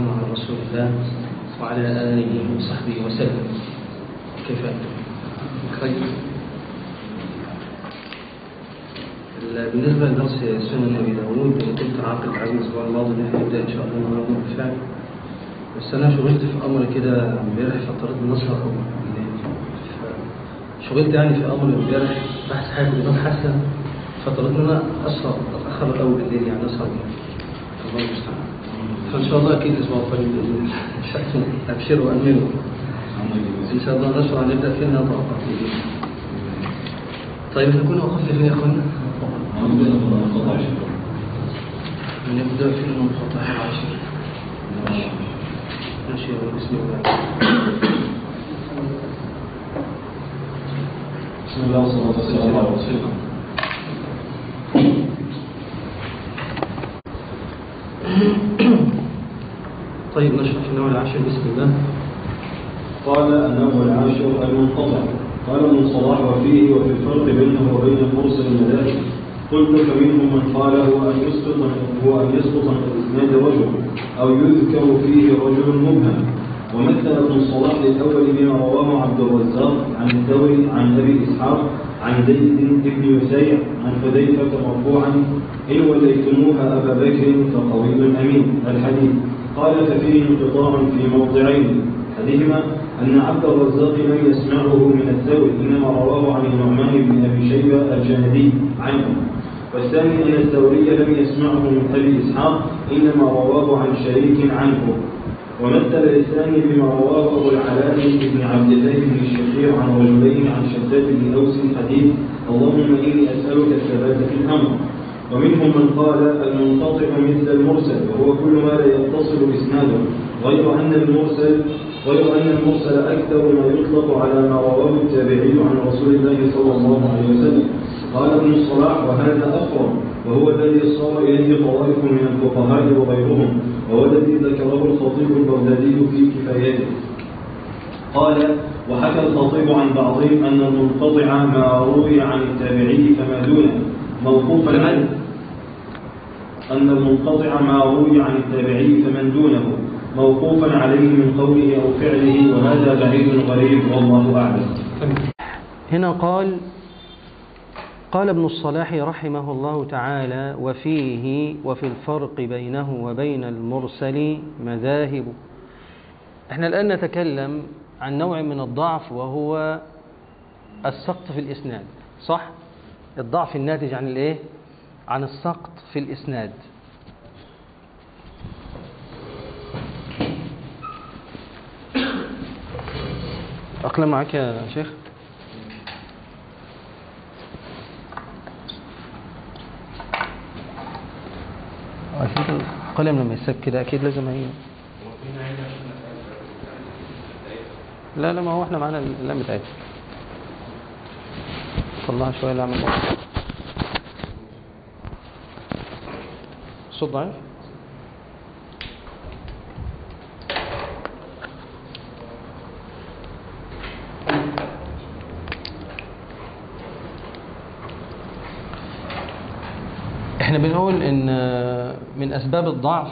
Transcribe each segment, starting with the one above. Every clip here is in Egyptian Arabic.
والسلام على رسول الله وعلى آله وصحبه وسلم كيف أنتم؟ خير بالنسبة لدرس سنن أبي داوود كنت عاقد على الأسبوع الماضي إن احنا نبدأ إن شاء الله النهارده بالفعل بس أنا شغلت في أمر كده امبارح فاضطريت إن أسهر بالليل شغلت يعني في أمر امبارح بحث حاجة نظام حسن فاضطريت إن أنا أسهر أتأخر أوي بالليل يعني أسهر الله المستعان فإن شاء الله أكيد الأسبوع القادم بإذن الله أبشروا وأمنوا إن شاء الله نشرع نبدأ فينا طاقة طيب نكون وقفنا فين يا أخوانا؟ نبدأ في المنقطع العاشر ماشي يا بسم الله بسم الله والصلاة والسلام على رسول الله طيب نشرح في النوع العاشر بسم الله قال النوع العاشر المنقطع قال ابن صلاح وفيه وفي الفرق بينه وبين المرسل المذاهب قلت فمنهم من قال هو أن يسقط هو أن يسقط من الإسناد رجل أو يذكر فيه رجل مبهم ومثل ابن صلاح للأول بما رواه عبد الرزاق عن الثوري عن أبي إسحاق عن زيد بن يسيع عن حذيفة مرفوعا إن وليتموها أبا بكر فقوي أمين الحديث قال ففيه انقطاع في موضعين أحدهما أن عبد الرزاق لم يسمعه من الثوري إنما رواه عن النعمان بن أبي شيبة الجندي عنه والثاني أن الثوري لم يسمعه من أبي إسحاق إنما رواه عن شريك عنه ومثل الثاني بما رواه أبو العلاء بن عبد الله بن الشخير عن رجلين عن شداد بن أوس الحديث اللهم إني أسألك الثبات في الأمر ومنهم من قال المنقطع مثل المرسل وهو كل ما لا يتصل إسناده غير أن المرسل غير أن المرسل أكثر ما يطلق على ما رواه التابعي عن رسول الله صلى الله عليه وسلم قال ابن الصلاح وهذا أقرب وهو الذي صار إليه طوائف من الفقهاء وغيرهم وهو الذي ذكره الخطيب البغدادي في كفايته قال وحكى الخطيب عن بعضهم أن المنقطع ما روي عن التابعي فما دونه موقوفا عنه أن المنقطع ما روي عن التابعي فمن دونه موقوفا عليه من قوله أو فعله وهذا بعيد غريب والله أعلم هنا قال قال ابن الصلاح رحمه الله تعالى وفيه وفي الفرق بينه وبين المرسل مذاهب احنا الآن نتكلم عن نوع من الضعف وهو السقط في الإسناد صح؟ الضعف الناتج عن الايه؟ عن السقط في الإسناد أقلم معك يا شيخ أكيد القلم لما يسك كده أكيد لازم هي لا لا ما هو احنا معانا اللام بتاعتها طلعها شوية اللام صوت ضعيف احنا بنقول ان من اسباب الضعف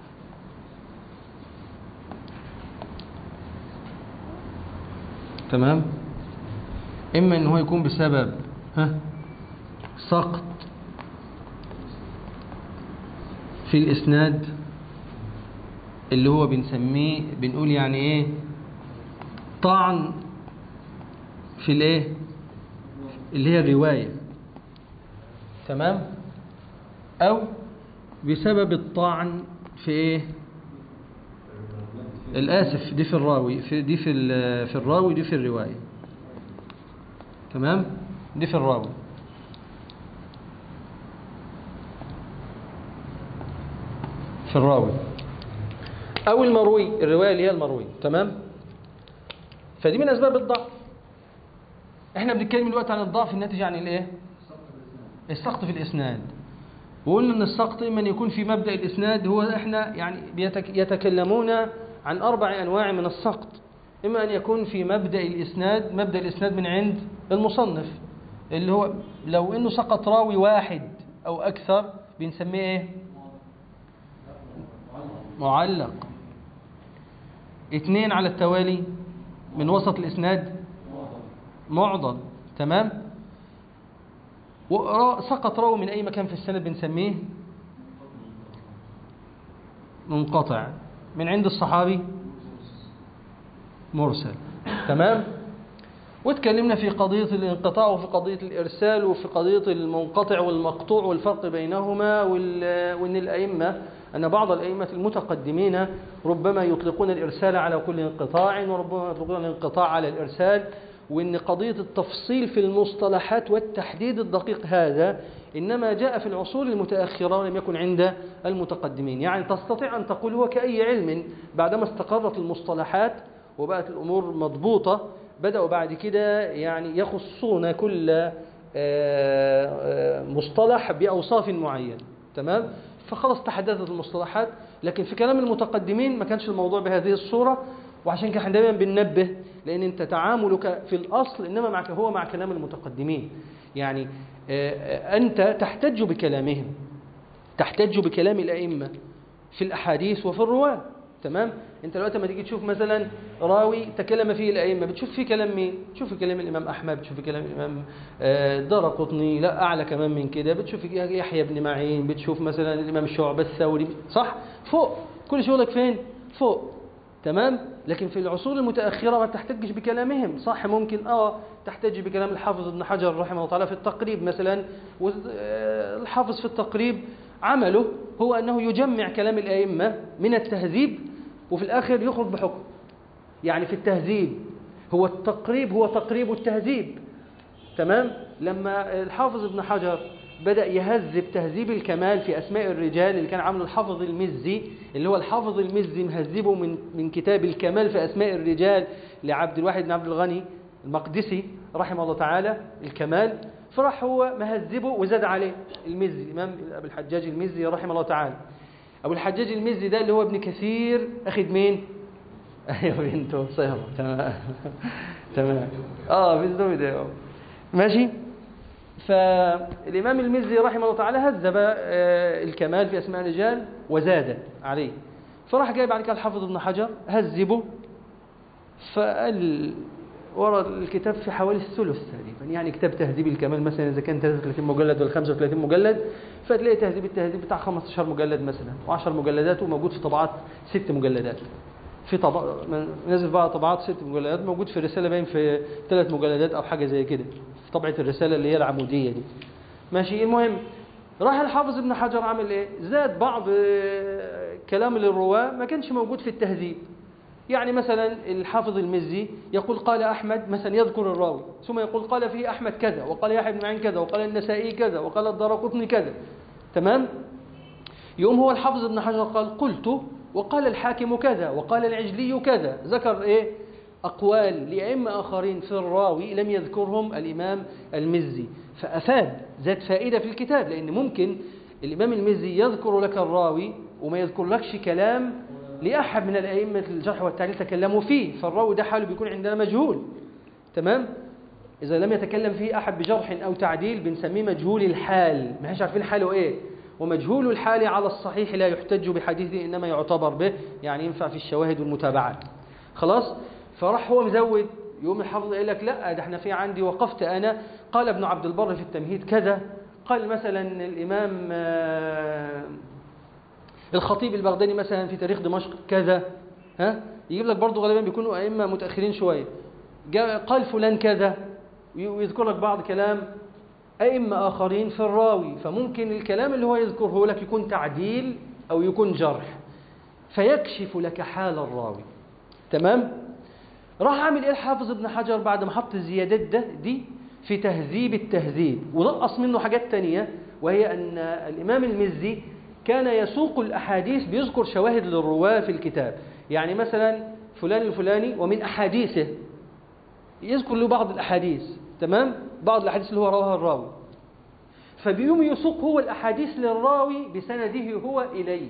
تمام اما ان هو يكون بسبب ها سقط في الاسناد اللي هو بنسميه بنقول يعني ايه طعن في الايه اللي هي الروايه تمام أو بسبب الطعن في إيه؟ الآسف دي في الراوي في دي في في الراوي دي في الرواية تمام دي في الراوي في الراوي أو المروي الرواية اللي هي المروي تمام فدي من أسباب الضعف احنا بنتكلم دلوقتي عن الضعف الناتج عن الايه السقط في الاسناد وقلنا ان السقط اما ان يكون في مبدا الاسناد هو احنا يعني بيتك يتكلمون عن اربع انواع من السقط اما ان يكون في مبدا الاسناد مبدا الاسناد من عند المصنف اللي هو لو انه سقط راوي واحد او اكثر بنسميه ايه معلق اثنين على التوالي من وسط الإسناد معضل تمام ورا- سقط راوي من أي مكان في السند بنسميه منقطع من عند الصحابي مرسل تمام واتكلمنا في قضية الانقطاع وفي قضية الإرسال وفي قضية المنقطع والمقطوع والفرق بينهما وال- وأن الأئمة أن بعض الأئمة المتقدمين ربما يطلقون الإرسال على كل انقطاع وربما يطلقون الانقطاع على الإرسال وأن قضية التفصيل في المصطلحات والتحديد الدقيق هذا إنما جاء في العصور المتأخرة ولم يكن عند المتقدمين يعني تستطيع أن تقول هو كأي علم بعدما استقرت المصطلحات وبقت الأمور مضبوطة بدأوا بعد كده يعني يخصون كل آه، آه، مصطلح بأوصاف معينة تمام فخلاص تحدثت المصطلحات لكن في كلام المتقدمين ما كانش الموضوع بهذه الصورة وعشان كده احنا دايما بننبه لأن أنت تعاملك في الأصل إنما معك هو مع كلام المتقدمين يعني آه، آه، أنت تحتج بكلامهم تحتج بكلام الأئمة في الأحاديث وفي الرواة تمام انت دلوقتي لما تيجي تشوف مثلا راوي تكلم فيه الائمه بتشوف فيه كلام مين تشوف في كلام الامام احمد بتشوف في كلام الامام دار قطني لا اعلى كمان من كده بتشوف في يحيى بن معين بتشوف مثلا الامام شعبه الثوري صح فوق كل شغلك فين فوق تمام لكن في العصور المتاخره ما تحتجش بكلامهم صح ممكن اه تحتج بكلام الحافظ ابن حجر رحمه الله تعالى في التقريب مثلا والحافظ في التقريب عمله هو انه يجمع كلام الائمه من التهذيب وفي الآخر يخرج بحكم يعني في التهذيب هو التقريب هو تقريب التهذيب تمام لما الحافظ ابن حجر بدأ يهذب تهذيب الكمال في أسماء الرجال اللي كان عامله الحافظ المزي اللي هو الحافظ المزي مهذبه من من كتاب الكمال في أسماء الرجال لعبد الواحد بن عبد الغني المقدسي رحمه الله تعالى الكمال فراح هو مهذبه وزاد عليه المزي الإمام أبو الحجاج المزي رحمه الله تعالى أبو الحجاج المزي ده اللي هو ابن كثير أخذ مين؟ أيوة بنته صهرة تمام تمام آه في الزوج ده ماشي فالإمام المزي رحمه الله تعالى هذب آه، الكمال في أسماء الرجال وزاد عليه فراح جاي بعد كده الحافظ ابن حجر هذبه فقال ورا الكتاب في حوالي الثلث تقريبا يعني كتاب تهذيب الكمال مثلا اذا كان 33 مجلد ولا 35 مجلد فتلاقي تهذيب التهذيب بتاع 15 مجلد مثلا و10 مجلدات وموجود في طبعات ست مجلدات في طبع نازل بقى طبعات ست مجلدات موجود في الرساله باين في ثلاث مجلدات او حاجه زي كده في طبعه الرساله اللي هي العموديه دي ماشي المهم راح الحافظ ابن حجر عمل ايه زاد بعض آه، كلام للرواه ما كانش موجود في التهذيب يعني مثلا الحافظ المزي يقول قال أحمد مثلا يذكر الراوي ثم يقول قال فيه أحمد كذا وقال يحيى بن معين كذا وقال النسائي كذا وقال الدارقطني كذا تمام يوم هو الحافظ ابن حجر قال قلت وقال الحاكم كذا وقال العجلي كذا ذكر ايه أقوال لأئمة آخرين في الراوي لم يذكرهم الإمام المزي فأفاد ذات فائدة في الكتاب لأن ممكن الإمام المزي يذكر لك الراوي وما يذكر لكش كلام لأحد من الأئمة الجرح والتعديل تكلموا فيه فالراوي ده حاله بيكون عندنا مجهول تمام إذا لم يتكلم فيه أحد بجرح أو تعديل بنسميه مجهول الحال ما احنا عارفين حاله إيه ومجهول الحال على الصحيح لا يحتج بحديثه إنما يعتبر به يعني ينفع في الشواهد والمتابعات خلاص فراح هو مزود يوم الحافظ يقول لك لا ده احنا في عندي وقفت أنا قال ابن عبد البر في التمهيد كذا قال مثلا الإمام آه، الخطيب البغدادي مثلا في تاريخ دمشق كذا ها يجيب لك برضه غالبا بيكونوا ائمه متاخرين شويه جاء قال فلان كذا ويذكر لك بعض كلام ائمه اخرين في الراوي فممكن الكلام اللي هو يذكره لك يكون تعديل او يكون جرح فيكشف لك حال الراوي تمام راح عامل ايه الحافظ ابن حجر بعد ما حط الزيادات ده دي في تهذيب التهذيب ونقص منه حاجات تانية وهي ان الامام المزي كان يسوق الأحاديث بيذكر شواهد للرواة في الكتاب يعني مثلا فلان الفلاني ومن أحاديثه يذكر له بعض الأحاديث تمام بعض الأحاديث اللي هو رواها الراوي فبيقوم يسوق هو الأحاديث للراوي بسنده هو إليه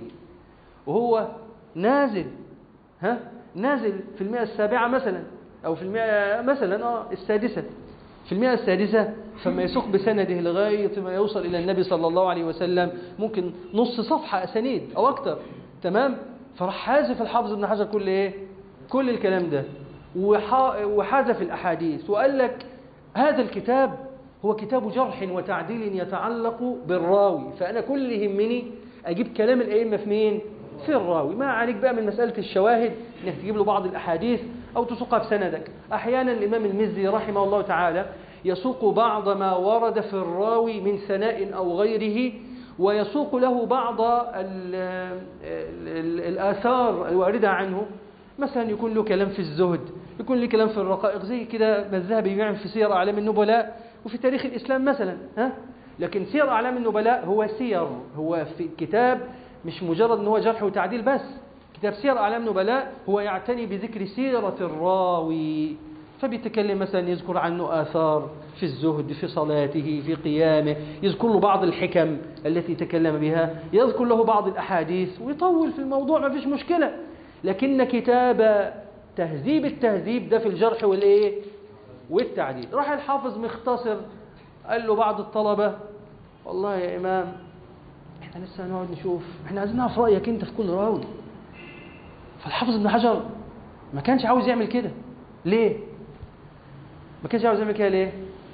وهو نازل ها نازل في المئة السابعة مثلا أو في المئة مثلا آه السادسة في المئة السادسة فما يسوق بسنده لغاية ما يوصل إلى النبي صلى الله عليه وسلم ممكن نص صفحة أسانيد أو أكتر تمام فراح حازف الحافظ ابن حجر كل إيه كل الكلام ده وح- وحذف الأحاديث وقال لك هذا الكتاب هو كتاب جرح وتعديل يتعلق بالراوي فأنا كل اللي يهمني أجيب كلام الأئمة في مين؟ في الراوي ما عليك بقى من مسألة الشواهد إنك تجيب له بعض الأحاديث أو تسوقها بسندك أحيانا الإمام المزي رحمه الله تعالى يسوق بعض ما ورد في الراوي من ثناء أو غيره ويسوق له بعض ال ال الآثار الواردة عنه مثلا يكون له كلام في الزهد يكون له كلام في الرقائق زي كده ما الذهبي بيعمل في سير أعلام النبلاء وفي تاريخ الإسلام مثلا ها لكن سير أعلام النبلاء هو سير هو في كتاب مش مجرد ان هو جرح وتعديل بس كتاب سير أعلام النبلاء هو يعتني بذكر سيرة الراوي فبيتكلم مثلا يذكر عنه آثار في الزهد في صلاته في قيامه يذكر له بعض الحكم التي تكلم بها يذكر له بعض الأحاديث ويطول في الموضوع ما فيش مشكلة لكن كتاب تهذيب التهذيب ده في الجرح والإيه والتعديل راح الحافظ مختصر قال له بعض الطلبة والله يا إمام احنا لسه هنقعد نشوف احنا عايزين نعرف رأيك انت في كل راوي فالحافظ ابن حجر ما كانش عاوز يعمل كده ليه ما كانش عاوز يعمل كده ليه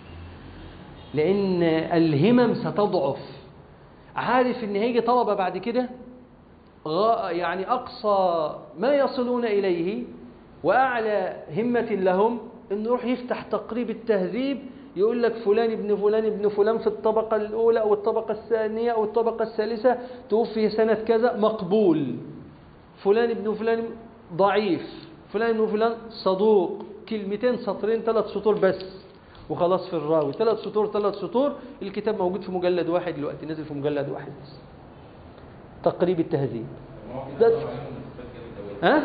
لان الهمم ستضعف عارف ان هيجي طلبة بعد كده غا- يعني اقصى ما يصلون اليه واعلى همة لهم انه يروح يفتح تقريب التهذيب يقول لك فلان ابن فلان ابن فلان في الطبقة الأولى أو الطبقة الثانية أو الطبقة الثالثة توفي سنة كذا مقبول فلان ابن فلان ضعيف فلان ابن فلان صدوق كلمتين سطرين ثلاث سطور بس وخلاص في الراوي ثلاث سطور ثلاث سطور الكتاب موجود في مجلد واحد دلوقتي نزل في مجلد واحد بس تقريب التهذيب ده ها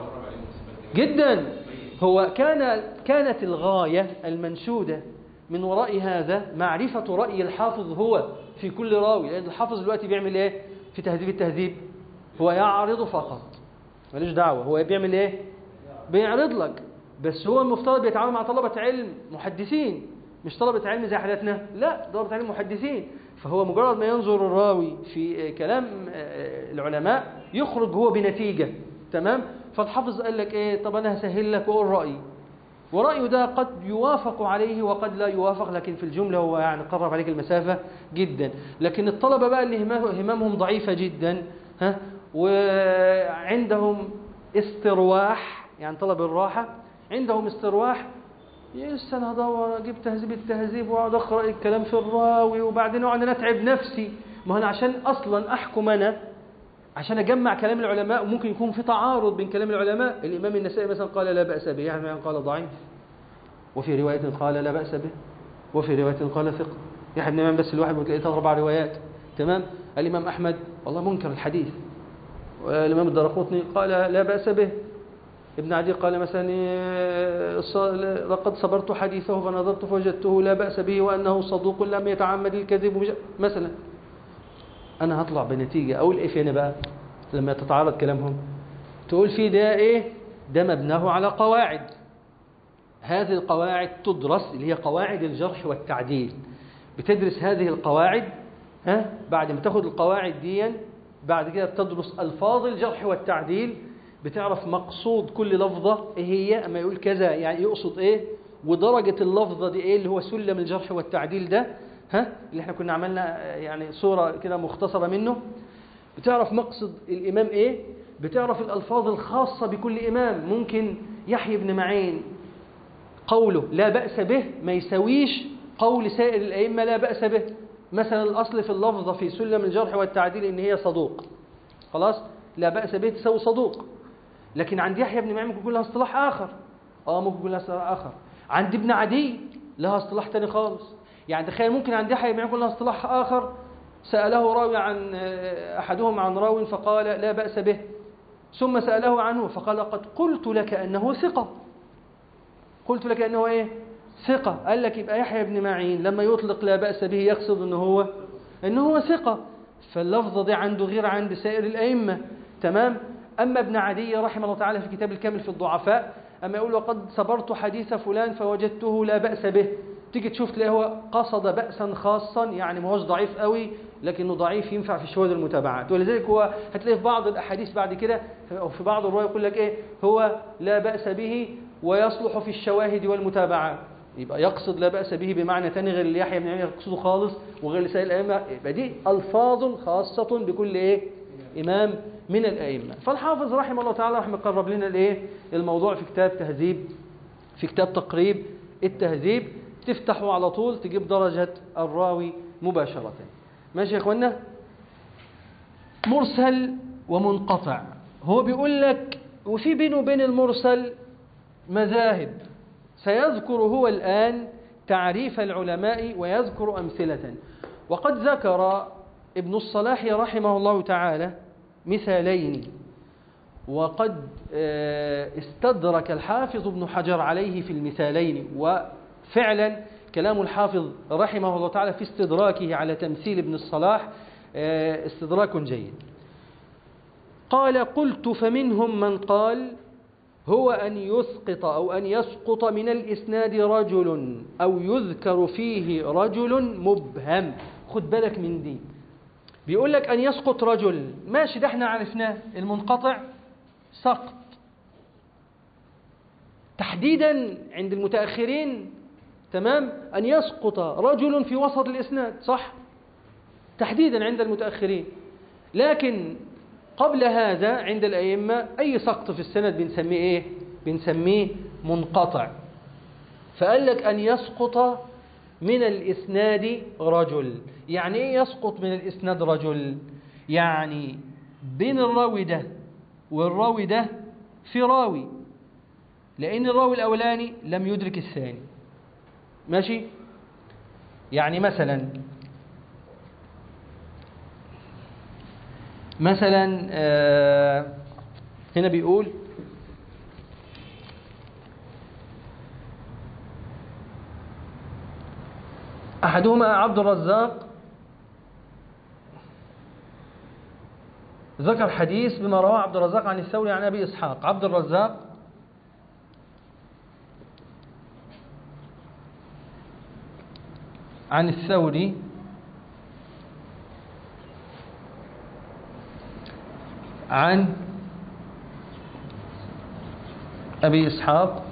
جدا هو كان كانت الغاية المنشودة من وراء هذا معرفة رأي الحافظ هو في كل راوي لأن الحافظ دلوقتي بيعمل إيه في تهذيب التهذيب هو يعرض فقط ملوش دعوة هو بيعمل إيه بيعرض لك بس هو المفترض بيتعامل مع طلبة علم محدثين مش طلبة علم زي حالتنا لا طلبة علم محدثين فهو مجرد ما ينظر الراوي في كلام آه، العلماء يخرج هو بنتيجة تمام فالحافظ قال لك ايه طب انا هسهل لك واقول رأيي ورأيه ده قد يوافق عليه وقد لا يوافق لكن في الجملة هو يعني قرب عليك المسافة جدا لكن الطلبة بقى اللي همه- هممهم ضعيفة جدا ها وعندهم استرواح يعني طلب الراحة عندهم استرواح يس انا هدور اجيب تهذيب التهذيب واقعد اقرا الكلام في الراوي وبعدين اقعد انا اتعب نفسي ما انا عشان اصلا احكم انا عشان اجمع كلام العلماء وممكن يكون في تعارض بين كلام العلماء الامام النسائي مثلا قال لا باس به يعني قال ضعيف وفي روايه قال لا باس به وفي روايه قال ثقه يحيى بن امام بس الواحد وتلاقيه ثلاث اربع روايات تمام الامام احمد والله منكر الحديث والامام الدرقطني قال لا باس به ابن عدي قال مثلا إيه، ص- لقد صبرت حديثه فنظرت فوجدته لا بأس به وأنه صدوق لم يتعمد الكذب ومش- مثلا أنا هطلع بنتيجة أقول إيه فينا بقى لما تتعارض كلامهم تقول في ده إيه ده مبناه على قواعد هذه القواعد تدرس اللي هي قواعد الجرح والتعديل بتدرس هذه القواعد ها بعد ما تاخد القواعد دي بعد كده بتدرس ألفاظ الجرح والتعديل بتعرف مقصود كل لفظة ايه هي اما يقول كذا يعني يقصد ايه ودرجة اللفظة دي ايه اللي هو سلم الجرح والتعديل ده ها اللي احنا كنا عملنا آه، يعني صورة كده مختصرة منه بتعرف مقصد الإمام ايه بتعرف الألفاظ الخاصة بكل إمام ممكن يحيى بن معين قوله لا بأس به ما يسويش قول سائر الأئمة لا بأس به مثلا الأصل في اللفظة في سلم الجرح والتعديل إن هي صدوق خلاص لا بأس به تساوي صدوق لكن عند يحيى بن معين ممكن يكون لها اصطلاح آخر اه ممكن يكون لها اصطلاح آخر عند ابن عدي لها اصطلاح تاني خالص يعني تخيل ممكن عند يحيى بن معين يكون لها اصطلاح آخر سأله راوي عن آه، أحدهم عن راوي فقال لا بأس به ثم سأله عنه فقال قد قلت لك أنه ثقة قلت لك أنه إيه ثقة قال لك يبقى يحيى بن معين لما يطلق لا بأس به يقصد أنه هو أنه هو ثقة فاللفظة دي عنده غير عند سائر الأئمة تمام أما ابن عدي رحمه الله تعالى في كتاب الكامل في الضعفاء أما يقول وقد صبرت حديث فلان فوجدته لا بأس به تيجي تشوف تلاقيه هو قصد بأسا خاصا يعني ما هوش ضعيف قوي لكنه ضعيف ينفع في شواذ المتابعات ولذلك هو هتلاقي في بعض الأحاديث بعد كده أو في بعض الرواية يقول لك إيه هو لا بأس به ويصلح في الشواهد والمتابعات يبقى يقصد لا بأس به بمعنى تاني غير اللي يحيى بن معين يقصده خالص وغير لسائر الأئمة يبقى دي ألفاظ خاصة بكل إيه إمام من الأئمة فالحافظ رحمه الله تعالى راح مقرب لنا الإيه الموضوع في كتاب تهذيب في كتاب تقريب التهذيب تفتحه على طول تجيب درجة الراوي مباشرة ماشي يا اخوانا مرسل ومنقطع هو بيقول لك وفي بينه وبين المرسل مذاهب سيذكر هو الآن تعريف العلماء ويذكر أمثلة وقد ذكر ابن الصلاح رحمه الله تعالى مثالين وقد استدرك الحافظ ابن حجر عليه في المثالين وفعلا كلام الحافظ رحمه الله تعالى في استدراكه على تمثيل ابن الصلاح استدراك جيد قال قلت فمنهم من قال هو أن يسقط أو أن يسقط من الإسناد رجل أو يذكر فيه رجل مبهم خد بالك من دي بيقول لك أن يسقط رجل ماشي ده احنا عرفناه المنقطع سقط تحديدا عند المتأخرين تمام أن يسقط رجل في وسط الإسناد صح تحديدا عند المتأخرين لكن قبل هذا عند الأئمة أي سقط في السند بنسميه إيه بنسميه منقطع فقال لك أن يسقط من الإسناد رجل يعني إيه يسقط من الإسناد رجل يعني بين الراوي ده والراوي ده في راوي لأن الراوي الأولاني لم يدرك الثاني ماشي يعني مثلا مثلا آه هنا بيقول أحدهما عبد الرزاق ذكر حديث بما رواه عبد الرزاق عن الثوري عن أبي إسحاق عبد الرزاق عن الثوري عن أبي إسحاق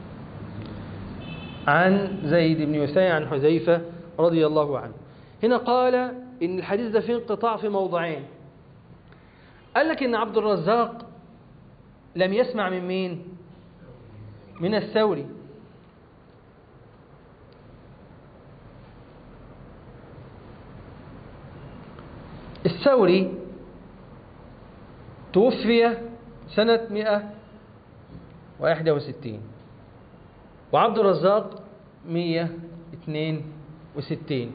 عن زيد بن يسيع عن حذيفة رضي الله عنه هنا قال إن الحديث ده فيه انقطاع في موضعين قال لك إن عبد الرزاق لم يسمع من مين من الثوري الثوري توفي سنة 161 وعبد الرزاق 162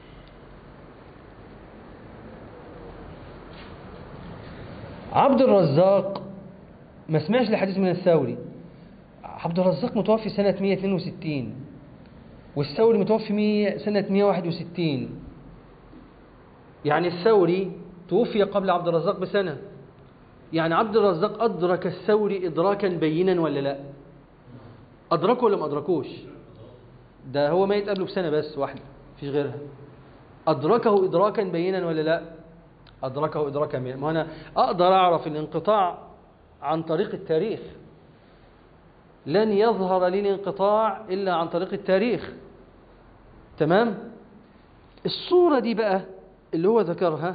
عبد الرزاق ما سمعش الحديث من الثوري عبد الرزاق متوفي سنة 162 والثوري متوفي 100 سنة 161 يعني الثوري توفي قبل عبد الرزاق بسنة يعني عبد الرزاق أدرك الثوري إدراكا بينا ولا لا أدركه ولا ما أدركوش ده هو ميت قبله بسنة بس واحدة مفيش غيرها أدركه إدراكا بينا ولا لا أدركه إدراكا بينا ما أنا أقدر أعرف الانقطاع عن طريق التاريخ لن يظهر لي الانقطاع إلا عن طريق التاريخ تمام الصورة دي بقى اللي هو ذكرها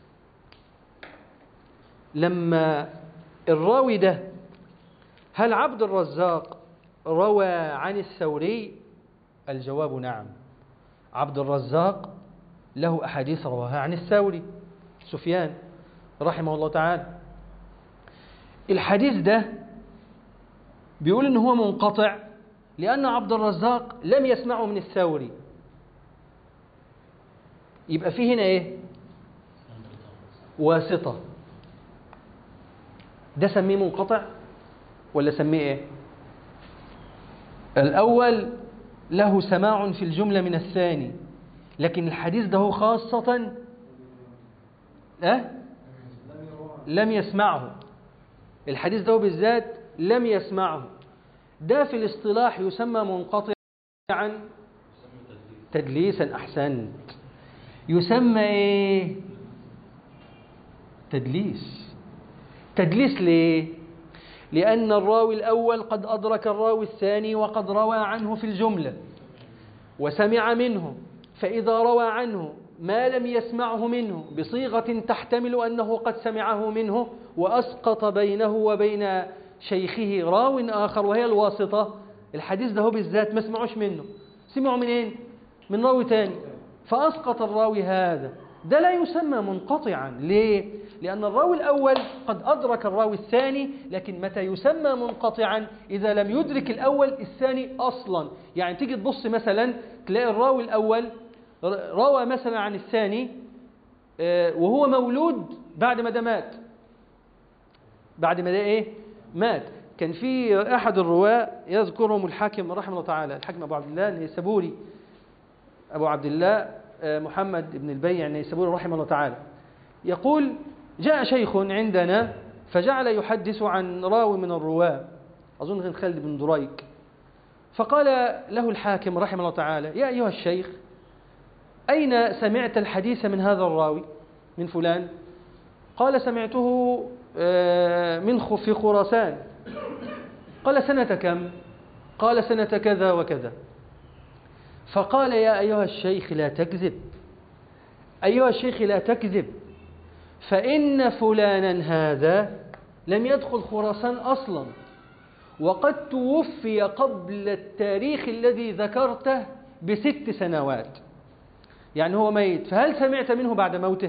لما الراوي ده هل عبد الرزاق روى عن الثوري الجواب نعم عبد الرزاق له أحاديث رواها عن الثوري سفيان رحمه الله تعالى الحديث ده بيقول ان هو منقطع لأن عبد الرزاق لم يسمعه من الثوري يبقى فيه هنا ايه واسطة ده سميه منقطع ولا سميه ايه الأول له سماع في الجملة من الثاني لكن الحديث ده خاصة أه؟ لم يسمعه الحديث ده بالذات لم يسمعه ده في الاصطلاح يسمى منقطعا تدليسا أحسنت يسمى إيه تدليس تدليس ليه لأن الراوي الأول قد أدرك الراوي الثاني وقد روى عنه في الجملة وسمع منه فإذا روى عنه ما لم يسمعه منه بصيغة تحتمل أنه قد سمعه منه وأسقط بينه وبين شيخه راو آخر وهي الواسطة الحديث ده هو بالذات ما سمعوش منه سمعوا منين؟ من راوي تاني فأسقط الراوي هذا ده لا يسمى منقطعا ليه؟ لأن الراوي الأول قد أدرك الراوي الثاني لكن متى يسمى منقطعا إذا لم يدرك الأول الثاني أصلا يعني تيجي تبص مثلا تلاقي الراوي الأول روى مثلا عن الثاني آه، وهو مولود بعد ما ده مات بعد ما ده ايه مات كان في احد الرواه يذكرهم الحاكم رحمه الله تعالى الحاكم ابو عبد الله النيسابوري ابو عبد الله آه، محمد بن البيع النيسابوري رحمه الله تعالى يقول جاء شيخ عندنا فجعل يحدث عن راوي من الرواه اظن كان خالد بن دريك فقال له الحاكم رحمه الله تعالى يا ايها الشيخ أين سمعت الحديث من هذا الراوي من فلان قال سمعته آه، من خ- في خراسان قال سنة كم قال سنة كذا وكذا فقال يا أيها الشيخ لا تكذب أيها الشيخ لا تكذب فإن فلانا هذا لم يدخل خراسان أصلا وقد توفي قبل التاريخ الذي ذكرته بست سنوات يعني هو ميت فهل سمعت منه بعد موته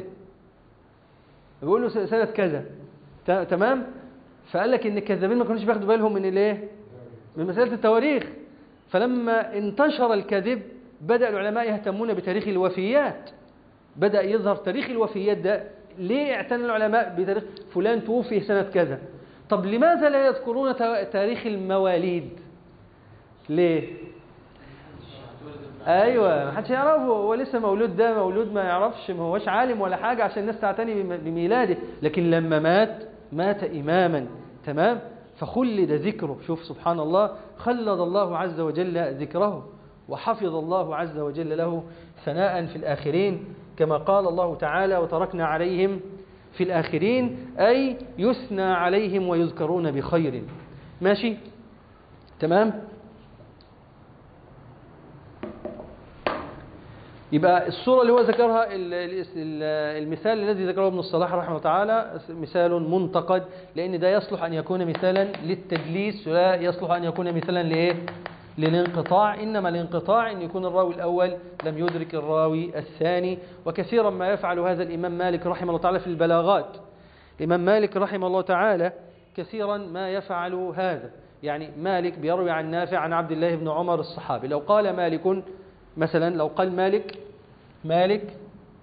بيقول له س- سنة كذا ت- تمام فقال لك ان الكذابين ما كانوش بياخدوا بالهم من الايه من مسألة التواريخ فلما انتشر الكذب بدأ العلماء يهتمون بتاريخ الوفيات بدأ يظهر تاريخ الوفيات ده ليه اعتنى العلماء بتاريخ فلان توفي سنة كذا طب لماذا لا يذكرون تا- تاريخ المواليد ليه ايوه ما حدش يعرفه هو لسه مولود ده مولود ما يعرفش ما هوش عالم ولا حاجه عشان الناس تعتني بم- بميلاده لكن لما مات مات اماما تمام فخلد ذكره شوف سبحان الله خلد الله عز وجل ذكره وحفظ الله عز وجل له ثناء في الاخرين كما قال الله تعالى وتركنا عليهم في الاخرين اي يثنى عليهم ويذكرون بخير ماشي تمام يبقى الصورة اللي هو ذكرها ال- ال- ال- المثال الذي ذكره ابن الصلاح رحمه الله تعالى مثال منتقد لأن ده يصلح أن يكون مثالا للتدليس ولا يصلح أن يكون مثالا لإيه؟ للانقطاع إنما الانقطاع أن يكون الراوي الأول لم يدرك الراوي الثاني وكثيرا ما يفعل هذا الإمام مالك رحمه الله تعالى في البلاغات الإمام مالك رحمه الله تعالى كثيرا ما يفعل هذا يعني مالك بيروي عن نافع عن عبد الله بن عمر الصحابي لو قال مالك مثلا لو قال مالك مالك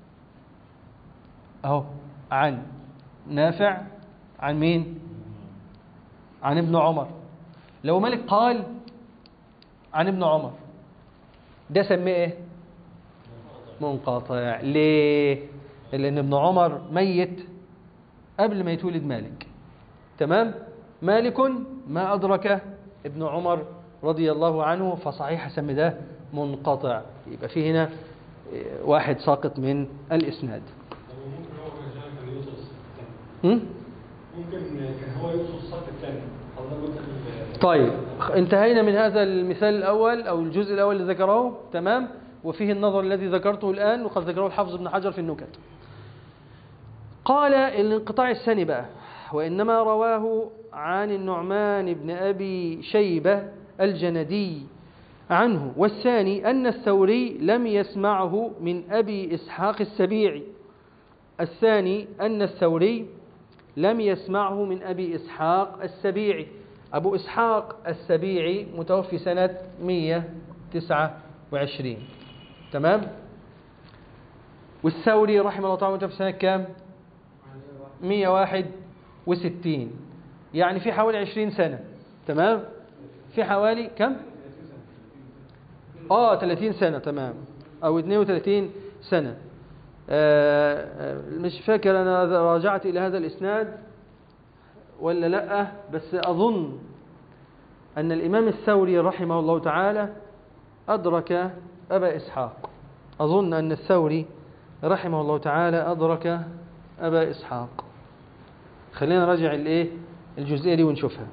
اهو عن نافع عن مين عن ابن عمر لو مالك قال عن ابن عمر ده سميه ايه منقطع ليه لان ابن عمر ميت قبل ما يتولد مالك تمام مالك ما أدرك ابن عمر رضي الله عنه فصحيح سمي ده منقطع يبقى في هنا إيه، واحد ساقط من الإسناد ممكن هو كان كان يوصل الصف الثاني هم؟ ممكن كان هو يوصل الصف الثاني حضرتك قلت ال- طيب انتهينا من هذا المثال الأول أو الجزء الأول اللي ذكره تمام وفيه النظر الذي ذكرته الآن وقد ذكره الحافظ ابن حجر في النكت قال الانقطاع الثاني بقى وإنما رواه عن النعمان بن أبي شيبة الجندي عنه والثاني أن الثوري لم يسمعه من أبي إسحاق السبيعي الثاني أن الثوري لم يسمعه من أبي إسحاق السبيعي أبو إسحاق السبيعي متوفي سنة 129 تمام والثوري رحمه الله تعالى متوفي سنة كام 161 يعني في حوالي 20 سنة تمام في حوالي كم اه 30 سنة تمام او 32 سنة آه آه، مش فاكر انا راجعت الى هذا الاسناد ولا لا بس اظن ان الامام الثوري رحمه الله تعالى ادرك ابا اسحاق أظن أن الثوري رحمه الله تعالى أدرك أبا إسحاق خلينا نراجع الإيه الجزئية دي ونشوفها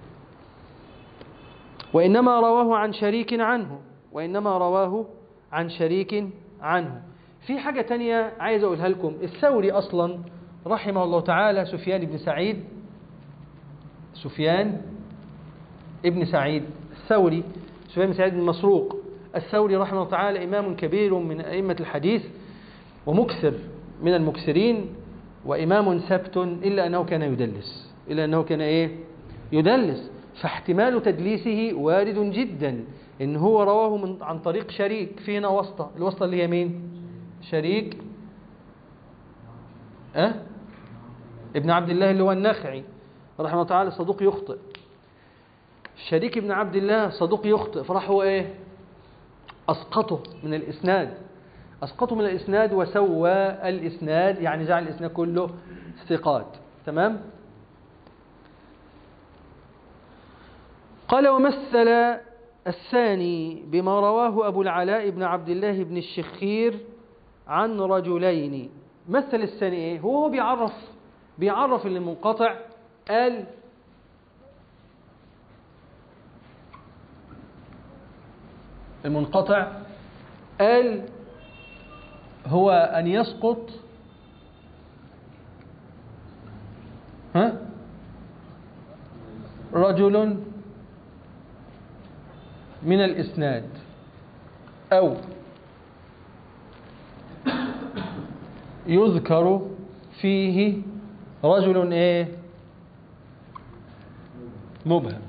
وإنما رواه عن شريك عنه وإنما رواه عن شريك عنه في حاجة تانية عايز أقولها لكم الثوري أصلا رحمه الله تعالى سفيان بن سعيد سفيان ابن سعيد الثوري سفيان بن سعيد بن مسروق الثوري رحمه الله تعالى إمام كبير من أئمة الحديث ومكثر من المكثرين وإمام ثبت إلا أنه كان يدلس إلا أنه كان إيه يدلس فاحتمال تدليسه وارد جدا إن هو رواه من عن طريق شريك في هنا واسطة الواسطة اللي هي مين شريك أه؟ ابن عبد الله اللي هو النخعي رحمه الله تعالى صدوق يخطئ شريك ابن عبد الله صدوق يخطئ فراح هو ايه اسقطه من الاسناد اسقطه من الاسناد وسوى الاسناد يعني جعل الاسناد كله ثقات تمام قال ومثل الثاني بما رواه أبو العلاء بن عبد الله بن الشخير عن رجلين مثل الثاني إيه هو هو بيعرف بيعرف اللي منقطع قال المنقطع قال هو أن يسقط ها رجل من الإسناد أو يذكر فيه رجل إيه مبهم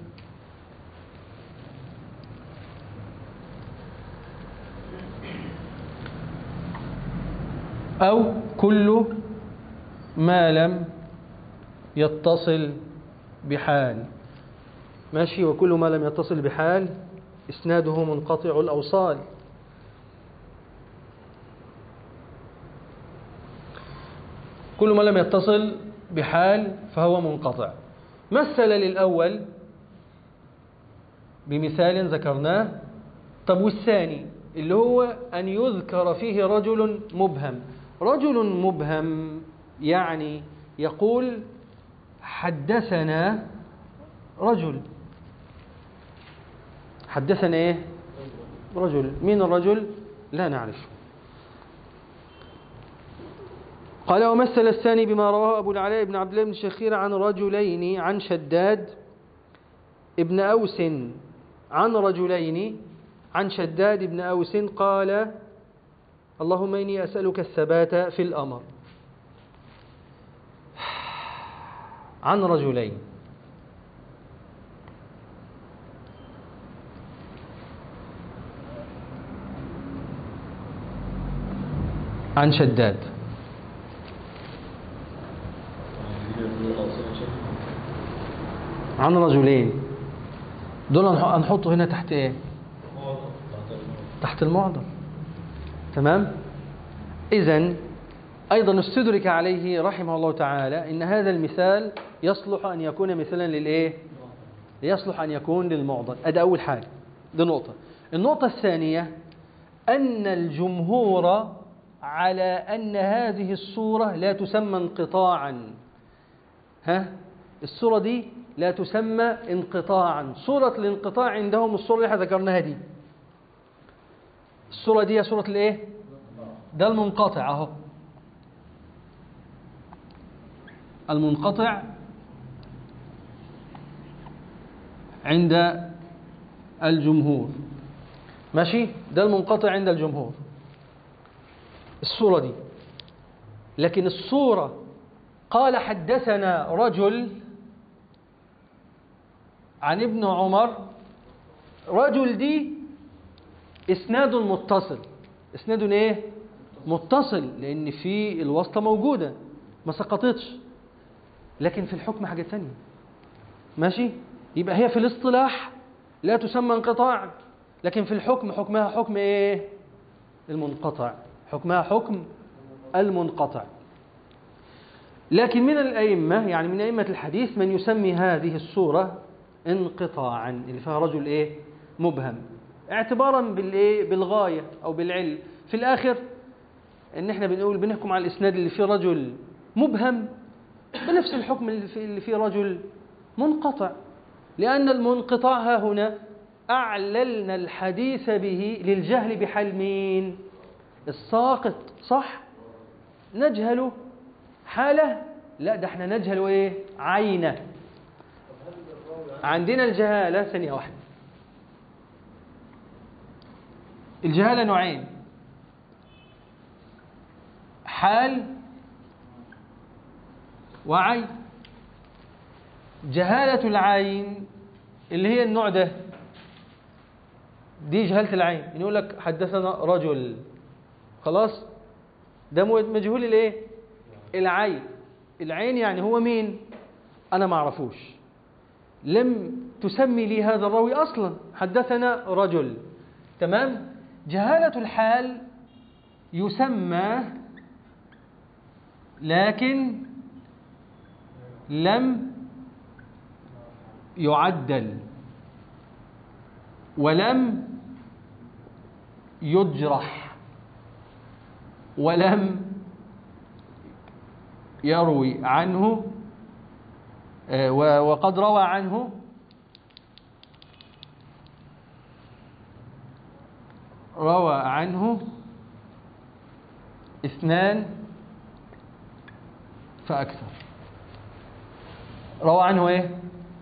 أو كل ما لم يتصل بحال ماشي وكل ما لم يتصل بحال إسناده منقطع الأوصال كل ما لم يتصل بحال فهو منقطع مثل للأول بمثال ذكرناه طب والثاني اللي هو أن يذكر فيه رجل مبهم رجل مبهم يعني يقول حدثنا رجل حدثنا ايه رجل مين الرجل لا نعرف قال ومثل الثاني بما رواه أبو العلاء بن عبد الله بن شخير عن رجلين عن شداد ابن أوس عن رجلين عن شداد بن أوس قال اللهم إني أسألك الثبات في الأمر عن رجلين عن شداد عن رجلين دول هنح- هنحطه هنا تحت ايه تحت المعضل تمام اذا ايضا استدرك عليه رحمه الله تعالى ان هذا المثال يصلح ان يكون مثلا للايه يصلح ان يكون للمعضل ادي اول حاجه دي نقطه النقطه الثانيه ان الجمهور على ان هذه الصوره لا تسمى انقطاعا ها الصورة دي لا تسمى انقطاعا صورة الانقطاع عندهم الصورة اللي احنا ذكرناها دي الصورة دي هي صورة الايه ده المنقطع اهو المنقطع عند الجمهور ماشي ده المنقطع عند الجمهور الصورة دي لكن الصورة قال حدثنا رجل عن ابن عمر رجل دي اسناد متصل اسناد ايه متصل لان في الواسطه موجوده ما سقطتش لكن في الحكم حاجه تانية ماشي يبقى هي في الاصطلاح لا تسمى انقطاع لكن في الحكم حكمها حكم ايه المنقطع حكمها حكم المنقطع لكن من الأئمة يعني من أئمة الحديث من يسمي هذه الصورة انقطاعا اللي فيها رجل إيه مبهم اعتبارا بالإيه بالغاية أو بالعلم في الآخر ان احنا بنقول بنحكم على الاسناد اللي فيه رجل مبهم بنفس الحكم اللي فيه, اللي فيه رجل منقطع لأن المنقطع ها هنا أعللنا الحديث به للجهل بحال مين الساقط صح نجهل حاله لا ده احنا نجهل ايه عينه عندنا الجهالة ثانية واحدة الجهالة نوعين حال وعين جهالة العين اللي هي النوع ده دي جهالة العين يعني يقول لك حدثنا رجل خلاص ده مجهول الايه العين العين يعني هو مين انا ما اعرفوش لم تسمي لي هذا الراوي اصلا حدثنا رجل تمام جهالة الحال يسمى لكن لم يعدل ولم يجرح ولم يروي عنه آه، و- وقد روى عنه روى عنه اثنان فأكثر روى عنه ايه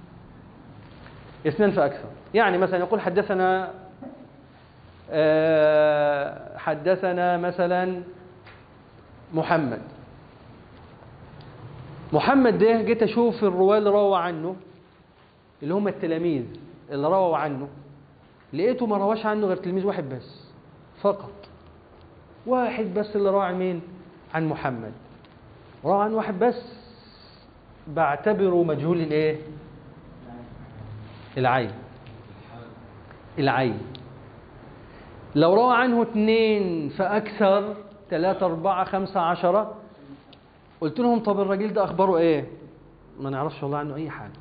اثنان فأكثر يعني مثلا يقول حدثنا آه، حدثنا مثلا محمد محمد ده جيت اشوف الرواه اللي روى عنه اللي هم التلاميذ اللي رووا عنه لقيته ما رواش عنه غير تلميذ واحد بس فقط واحد بس اللي روى عن مين عن محمد روى عن واحد بس بعتبره مجهول الايه العين العين لو روى عنه اثنين فأكثر ثلاثة أربعة خمسة عشرة قلت لهم طب الراجل ده أخباره إيه ما نعرفش والله عنه أي حاجة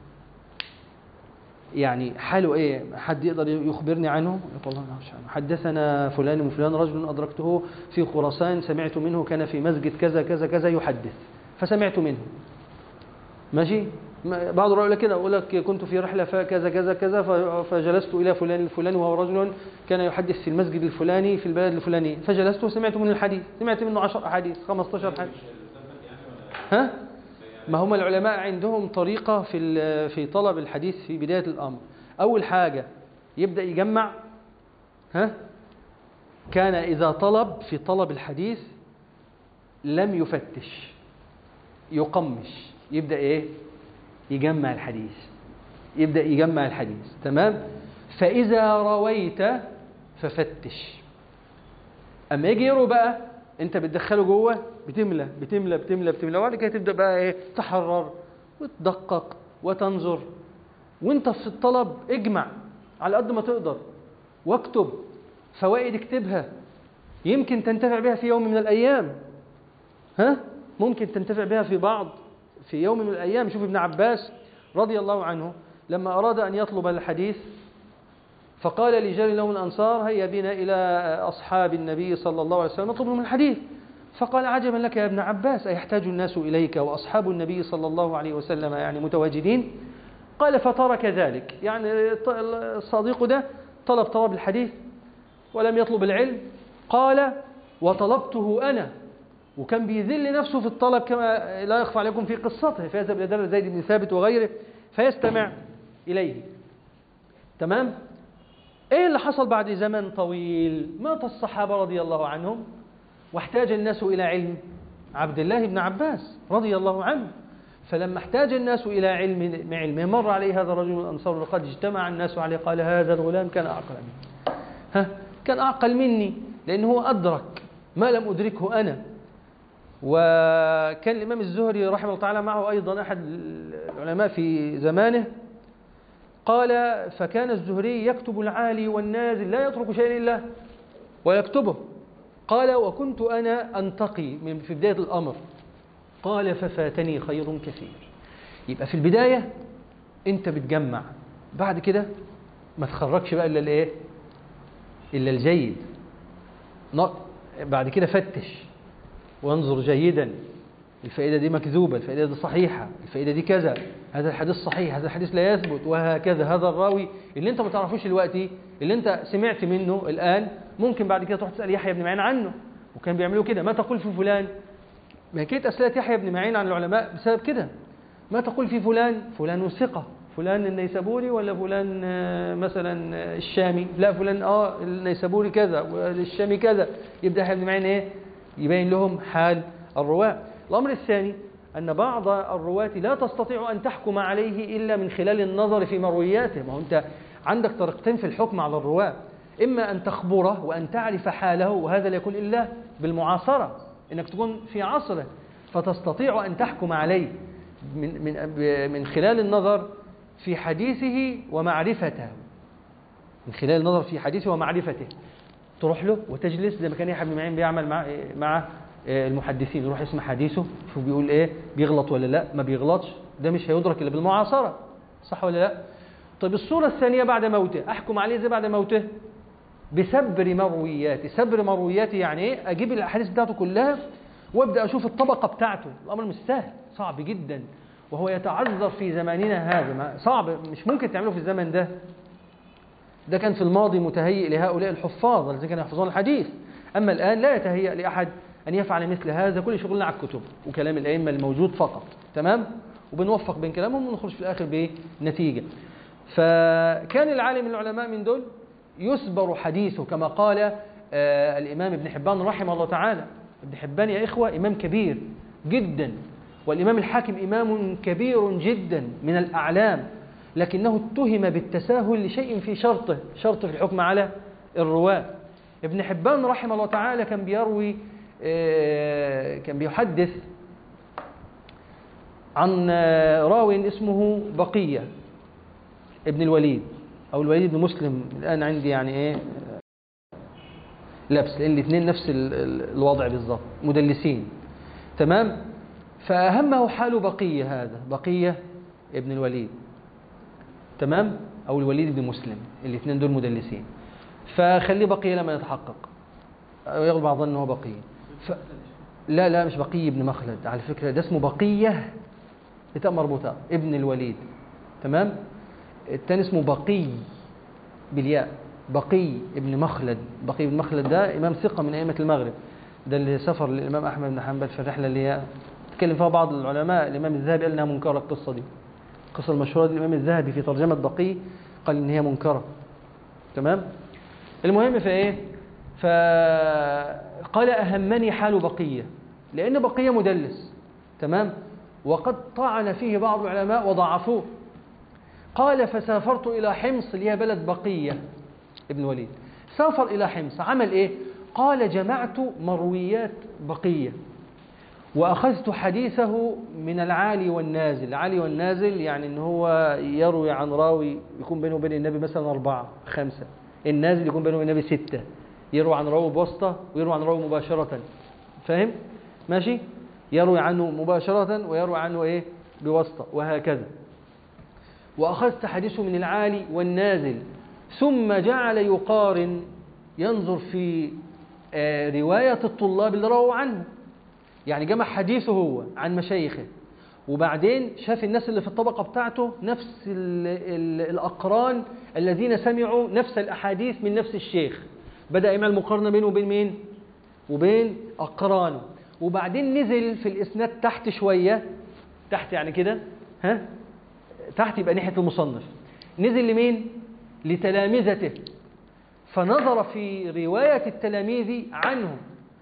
يعني حاله إيه حد يقدر يخبرني عنه يقول الله ما نعرفش عنه حدثنا فلان وفلان رجل أدركته في خراسان سمعت منه كان في مسجد كذا كذا كذا يحدث فسمعت منه ماشي ما- بعض الرؤى كده اقول لك كنت في رحله فكذا كذا كذا ف- فجلست الى فلان الفلاني وهو رجل كان يحدث في المسجد الفلاني في البلد الفلاني فجلست وسمعت منه الحديث سمعت منه 10 احاديث 15 حديث ها ما هم العلماء عندهم طريقه في ال- في طلب الحديث في بدايه الامر اول حاجه يبدا يجمع ها كان اذا طلب في طلب الحديث لم يفتش يقمش يبدا ايه يجمع الحديث يبدا يجمع الحديث تمام فاذا رويت ففتش اما يجي يروي بقى انت بتدخله جوه بتملى بتملى بتملى بتملى وبعد كده تبدا بقى ايه تحرر وتدقق وتنظر وانت في الطلب اجمع على قد ما تقدر واكتب فوائد اكتبها يمكن تنتفع بها في يوم من الايام ها ممكن تنتفع بها في بعض في يوم من الأيام شوف ابن عباس رضي الله عنه لما أراد أن يطلب الحديث فقال لرجال له من الأنصار هيا بنا إلى أصحاب النبي صلى الله عليه وسلم نطلب منهم الحديث فقال عجبا لك يا ابن عباس أيحتاج الناس إليك وأصحاب النبي صلى الله عليه وسلم يعني متواجدين قال فترك ذلك يعني الصديق ده طلب طلب الحديث ولم يطلب العلم قال وطلبته أنا وكان بيذل نفسه في الطلب كما لا يخفى عليكم في قصته فيذهب إلى دار زيد بن ثابت وغيره فيستمع إليه تمام ايه اللي حصل بعد زمن طويل مات الصحابة رضي الله عنهم واحتاج الناس إلى علم عبد الله بن عباس رضي الله عنه فلما احتاج الناس إلى علم علمه مر عليه هذا الرجل من الأنصار وقد اجتمع الناس عليه قال هذا الغلام كان أعقل مني ها كان أعقل مني لأنه هو أدرك ما لم أدركه أنا وكان الإمام الزهري رحمه الله تعالى معه أيضا أحد العلماء في زمانه قال فكان الزهري يكتب العالي والنازل لا يترك شيئا إلا ويكتبه قال وكنت أنا أنتقي من في بداية الأمر قال ففاتني خير كثير يبقى في البداية أنت بتجمع بعد كده ما تخرجش بقى إلا الإيه إلا الجيد بعد كده فتش وانظر جيدا الفائدة دي مكذوبة الفائدة دي صحيحة الفائدة دي كذا هذا الحديث صحيح هذا الحديث لا يثبت وهكذا هذا الراوي اللي انت ما تعرفوش دلوقتي اللي انت سمعت منه الآن ممكن بعد كده تروح تسأل يحيى بن معين عنه وكان بيعملوا كده ما تقول في فلان ما كانت أسئلة يحيى بن معين عن العلماء بسبب كده ما تقول في فلان فلان ثقة فلان النيسابوري ولا فلان آه، مثلا آه، الشامي لا فلان اه النيسابوري كذا والشامي كذا يبدأ يحيى بن معين ايه يبين لهم حال الرواة الأمر الثاني أن بعض الرواة لا تستطيع أن تحكم عليه إلا من خلال النظر في مروياته ما هو أنت عندك طريقتين في الحكم على الرواة إما أن تخبره وأن تعرف حاله وهذا لا يكون إلا بالمعاصرة إنك تكون في عصره فتستطيع أن تحكم عليه من, من, من خلال النظر في حديثه ومعرفته من خلال النظر في حديثه ومعرفته تروح له وتجلس زي ما كان يحيى بن معين بيعمل مع مع المحدثين يروح يسمع حديثه شوف بيقول ايه بيغلط ولا لا ما بيغلطش ده مش هيدرك الا بالمعاصره صح ولا لا طيب الصوره الثانيه بعد موته احكم عليه ازاي بعد موته بسبر مروياته سبر مروياته يعني ايه اجيب الاحاديث بتاعته كلها وابدا اشوف الطبقه بتاعته الامر مش سهل صعب جدا وهو يتعذر في زماننا هذا ما صعب مش ممكن تعمله في الزمن ده ده كان في الماضي متهيئ لهؤلاء الحفاظ الذين كانوا يحفظون الحديث أما الآن لا يتهيأ لأحد أن يفعل مثل هذا كل شغلنا على الكتب وكلام الأئمة الموجود فقط تمام وبنوفق بين كلامهم ونخرج في الآخر بنتيجة فكان العالم من العلماء من دول يسبر حديثه كما قال آه الإمام ابن حبان رحمه الله تعالى ابن حبان يا إخوة إمام كبير جدا والإمام الحاكم إمام كبير جدا من الأعلام لكنه اتهم بالتساهل لشيء في شرطه شرط في الحكم على الرواة ابن حبان رحمه الله تعالى كان بيروي آه كان بيحدث عن راو اسمه بقية ابن الوليد أو الوليد بن مسلم الآن عندي يعني إيه لبس لأن الاثنين نفس الوضع بالضبط مدلسين تمام فأهمه حال بقية هذا بقية ابن الوليد تمام أو الوليد بن مسلم الاثنين دول مدلسين فخليه بقية لما يتحقق يغلب بعض أنه بقية ف... لا لا مش بقية ابن مخلد على فكرة ده اسمه بقية بتاء مربوطة ابن الوليد تمام الثاني اسمه بقي بالياء بقي ابن مخلد بقي ابن مخلد ده إمام ثقة من أئمة المغرب ده اللي سافر للإمام أحمد بن حنبل في الرحلة اللي هي تكلم فيها بعض العلماء الإمام الذهبي قال إنها منكرة القصة دي القصة المشهورة دي الإمام الذهبي في ترجمة بقي قال إن هي منكرة تمام المهم فإيه فقال أهمني حال بقية لأن بقية مدلس تمام وقد طعن فيه بعض العلماء وضعفوه قال فسافرت إلى حمص اللي هي بلد بقية ابن وليد سافر إلى حمص عمل إيه قال جمعت مرويات بقية وأخذت حديثه من العالي والنازل العالي والنازل يعني أن هو يروي عن راوي يكون بينه وبين النبي مثلا أربعة خمسة النازل يكون بينه وبين النبي ستة يروي عن راوي بواسطة ويروي عن راوي مباشرة فاهم ماشي يروي عنه مباشرة ويروي عنه إيه بواسطة وهكذا وأخذت حديثه من العالي والنازل ثم جعل يقارن ينظر في رواية الطلاب اللي رووا عنه يعني جمع حديثه هو عن مشايخه وبعدين شاف الناس اللي في الطبقة بتاعته نفس ال ال الأقران الذين سمعوا نفس الأحاديث من نفس الشيخ بدأ يعمل مقارنة بينه وبين مين وبين أقرانه وبعدين نزل في الإسناد تحت شوية تحت يعني كده ها تحت يبقى ناحية المصنف نزل لمين لتلامذته فنظر في رواية التلاميذ عنهم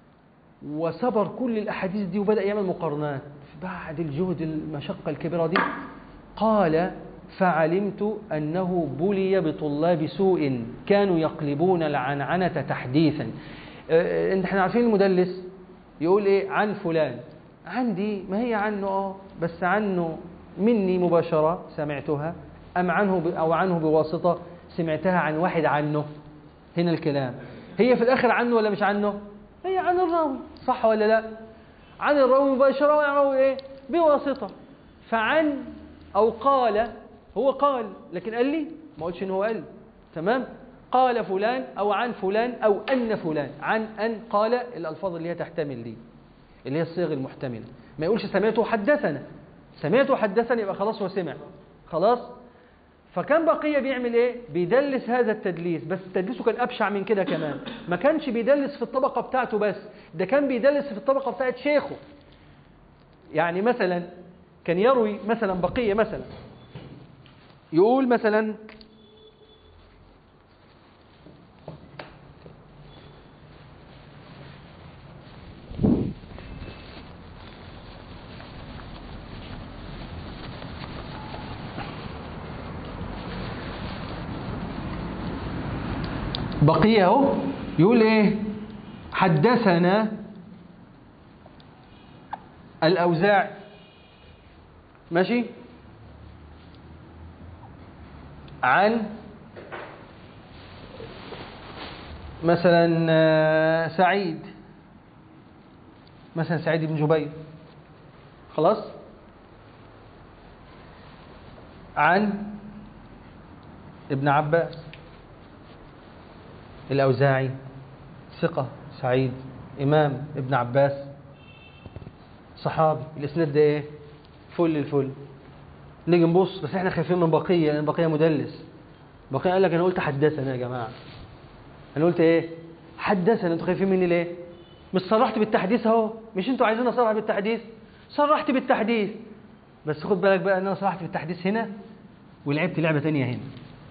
وسبر كل الأحاديث دي وبدأ يعمل مقارنات بعد الجهد المشقة الكبيرة دي قال فعلمت أنه بلي بطلاب سوء كانوا يقلبون العنعنة تحديثا اه احنا عارفين المدلس يقول ايه عن فلان عندي ما هي عنه اه بس عنه مني مباشرة سمعتها أم عنه أو عنه بواسطة سمعتها عن واحد عنه هنا الكلام هي في الآخر عنه ولا مش عنه هي عن الراوي صح ولا لا عن الراوي مباشرة وعن الراوي ايه بواسطة فعن أو قال هو قال لكن قال لي ما قلتش ان هو قال تمام قال فلان أو عن فلان أو أن فلان عن أن قال الألفاظ اللي هي تحتمل دي اللي هي الصيغ المحتملة ما يقولش سمعته حدثنا سمعته حدثني يبقى خلاص هو سمع خلاص فكان بقية بيعمل ايه بيدلس هذا التدليس بس تدليسه كان ابشع من كده كمان ما كانش بيدلس في الطبقة بتاعته بس ده كان بيدلس في الطبقة بتاعت شيخه يعني مثلا كان يروي مثلا بقية مثلا يقول مثلا بقية اهو يقول ايه حدثنا الأوزاع ماشي عن مثلا آه، سعيد مثلا سعيد بن جبير خلاص عن ابن عباس الأوزاعي ثقة سعيد إمام ابن عباس صحابي الإسناد ده إيه فل الفل نيجي نبص بس احنا خايفين من بقية لأن بقية مدلس بقية قال لك أنا قلت حدثنا يا جماعة أنا قلت إيه حدثنا أنتوا خايفين مني ليه مش صرحت بالتحديث أهو مش أنتوا عايزين أصرح بالتحديث صرحت بالتحديث بس خد بالك بقى أن أنا صرحت بالتحديث هنا ولعبت لعبة تانية هنا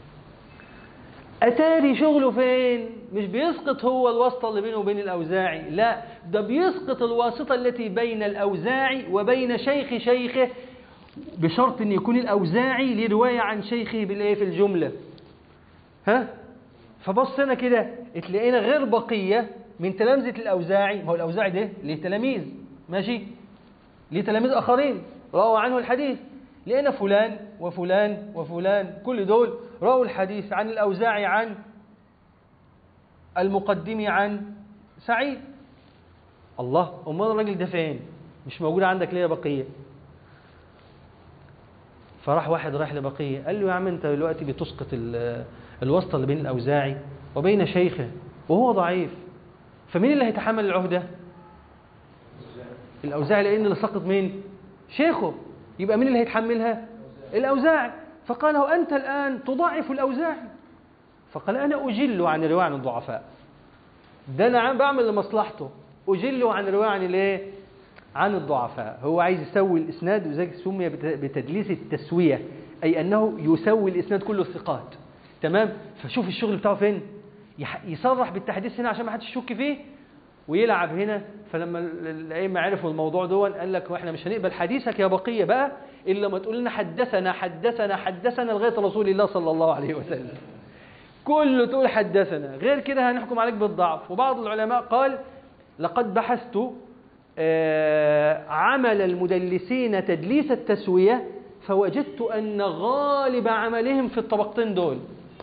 أتاري شغله فين مش بيسقط هو الواسطة اللي بينه وبين الأوزاعي لا ده بيسقط الواسطة التي بين الأوزاعي وبين شيخ شيخه بشرط أن يكون الأوزاعي ليه رواية عن شيخه بالإيه في الجملة ها فبصنا كده اتلاقينا غير بقية من تلامذة الأوزاعي ما هو الأوزاعي ده ليه تلاميذ ماشي ليه تلاميذ آخرين رووا عنه الحديث لقينا فلان وفلان وفلان كل دول رووا الحديث عن الأوزاعي عن المقدم عن سعيد الله أمال الراجل ده فين مش موجود عندك ليه يا بقية فراح واحد راح لبقية قال له يا عم انت دلوقتي بتسقط ال- الواسطة اللي بين الأوزاعي وبين شيخه وهو ضعيف فمين اللي هيتحمل العهدة الأوزاعي لأن اللي سقط مين شيخه يبقى مين اللي هيتحملها الأوزاعي فقال له أنت الآن تضعف الأوزاعي فقال أنا أجل عن الرواية عن الضعفاء ده أنا عم بعمل لمصلحته أجل عن الرواية عن الإيه عن الضعفاء هو عايز يسوي الإسناد وذلك سمي بت- بتدليس التسوية أي أنه يسوي الإسناد كله الثقات تمام فشوف الشغل بتاعه فين يح- يصرح بالتحديث هنا عشان ما حدش يشك فيه ويلعب هنا فلما ال- الأئمة عرفوا الموضوع دون قال لك واحنا مش هنقبل حديثك يا بقية بقى إلا ما تقول لنا حدثنا حدثنا حدثنا لغاية رسول الله صلى الله عليه وسلم كله تقول حدثنا غير كده هنحكم عليك بالضعف وبعض العلماء قال لقد بحثت آه، عمل المدلسين تدليس التسوية فوجدت أن غالب عملهم في الطبقتين دول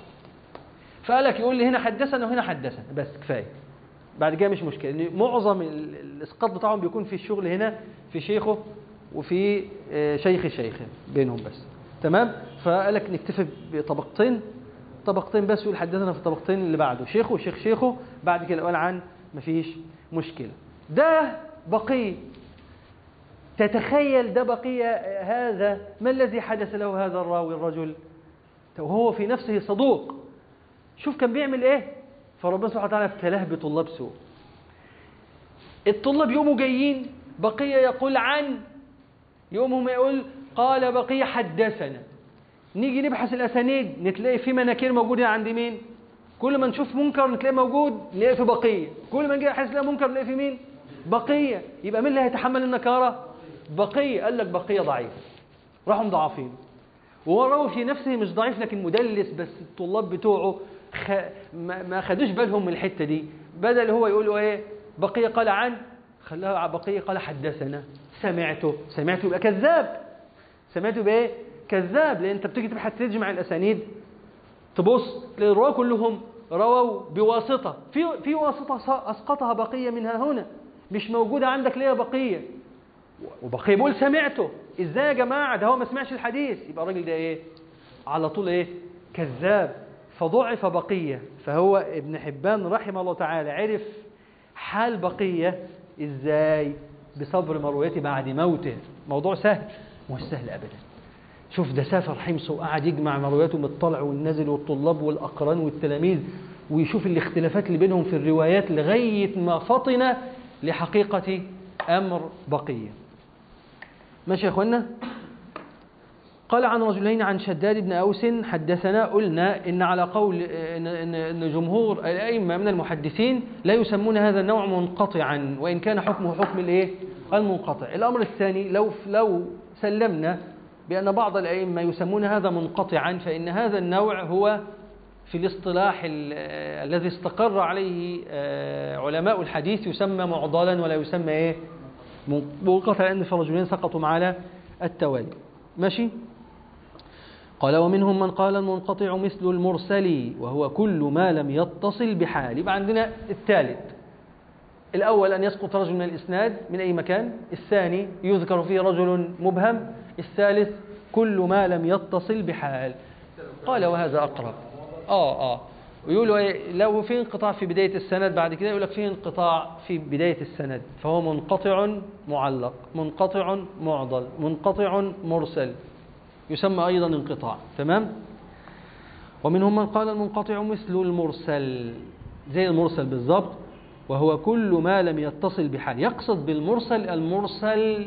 فقالك يقول لي هنا حدثنا وهنا حدثنا بس كفاية بعد كده مش مشكلة لأن معظم ال- الإسقاط بتاعهم بيكون في الشغل هنا في شيخه وفي آه، شيخ شيخه بينهم بس تمام فقالك نكتفي بطبقتين طبقتين بس يقول حدثنا في الطبقتين اللي بعده شيخه وشيخ شيخه بعد كده قال عن مفيش مشكلة ده بقي تتخيل ده بقي هذا ما الذي حدث له هذا الراوي الرجل وهو في نفسه صدوق شوف كان بيعمل ايه فربنا سبحانه وتعالى ابتلاه بطلاب سوء الطلاب يقوموا جايين بقية يقول عن يقوم ما يقول قال بقية حدثنا نيجي نبحث الأسانيد نتلاقي في مناكير موجودة عند مين كل ما نشوف منكر نتلاقيه موجود نلاقيه في بقية كل ما نجي نحس نلاقي منكر نلاقيه في مين بقية يبقى مين اللي هيتحمل النكارة بقية قال لك بقية ضعيف راحوا مضاعفين وهو راوي في نفسه مش ضعيف لكن مدلس بس الطلاب بتوعه خ... ما ما خدوش بالهم من الحتة دي بدل هو يقولوا ايه بقية قال عن خلاها بقية قال حدثنا سمعته سمعته يبقى كذاب سمعته بايه كذاب لان انت بتيجي تبحث تجمع الاسانيد تبص تلاقي الرواه كلهم رووا بواسطة في في واسطة س- اسقطها بقية منها هنا مش موجودة عندك ليه بقية وبقية بيقول سمعته ازاي يا جماعة ده هو ما سمعش الحديث يبقى الراجل ده ايه على طول ايه كذاب فضعف بقية فهو ابن حبان رحمه الله تعالى عرف حال بقية ازاي بصبر مرويته بعد موته موضوع سهل مش سهل أبدا شوف ده سافر حمص وقعد يجمع مروياته من الطلع والنازل والطلاب والأقران والتلاميذ ويشوف الاختلافات اللي بينهم في الروايات لغاية ما فطن لحقيقة أمر بقية ماشي يا أخوانا قال عن رجلين عن شداد بن أوس حدثنا قلنا إن على قول إن, إن, إن جمهور الأئمة من المحدثين لا يسمون هذا النوع منقطعا وإن كان حكمه حكم الإيه؟ المنقطع الأمر الثاني لو لو سلمنا بأن بعض الأئمة يسمون هذا منقطعا فإن هذا النوع هو في الاصطلاح ال- الذي استقر عليه آه، علماء الحديث يسمى معضلا ولا يسمى إيه؟ منقطع لأن في رجلين سقطوا على التوالي ماشي؟ قال ومنهم من قال المنقطع مثل المرسل وهو كل ما لم يتصل بحال يبقى عندنا الثالث الأول أن يسقط رجل من الإسناد من أي مكان الثاني يذكر فيه رجل مبهم الثالث كل ما لم يتصل بحال قال وهذا أقرب آه آه ويقولوا إيه لو في انقطاع في بداية السند بعد كده يقول لك في انقطاع في بداية السند فهو منقطع معلق منقطع معضل منقطع مرسل يسمى أيضا انقطاع تمام ومنهم من قال المنقطع مثل المرسل زي المرسل بالضبط وهو كل ما لم يتصل بحال يقصد بالمرسل المرسل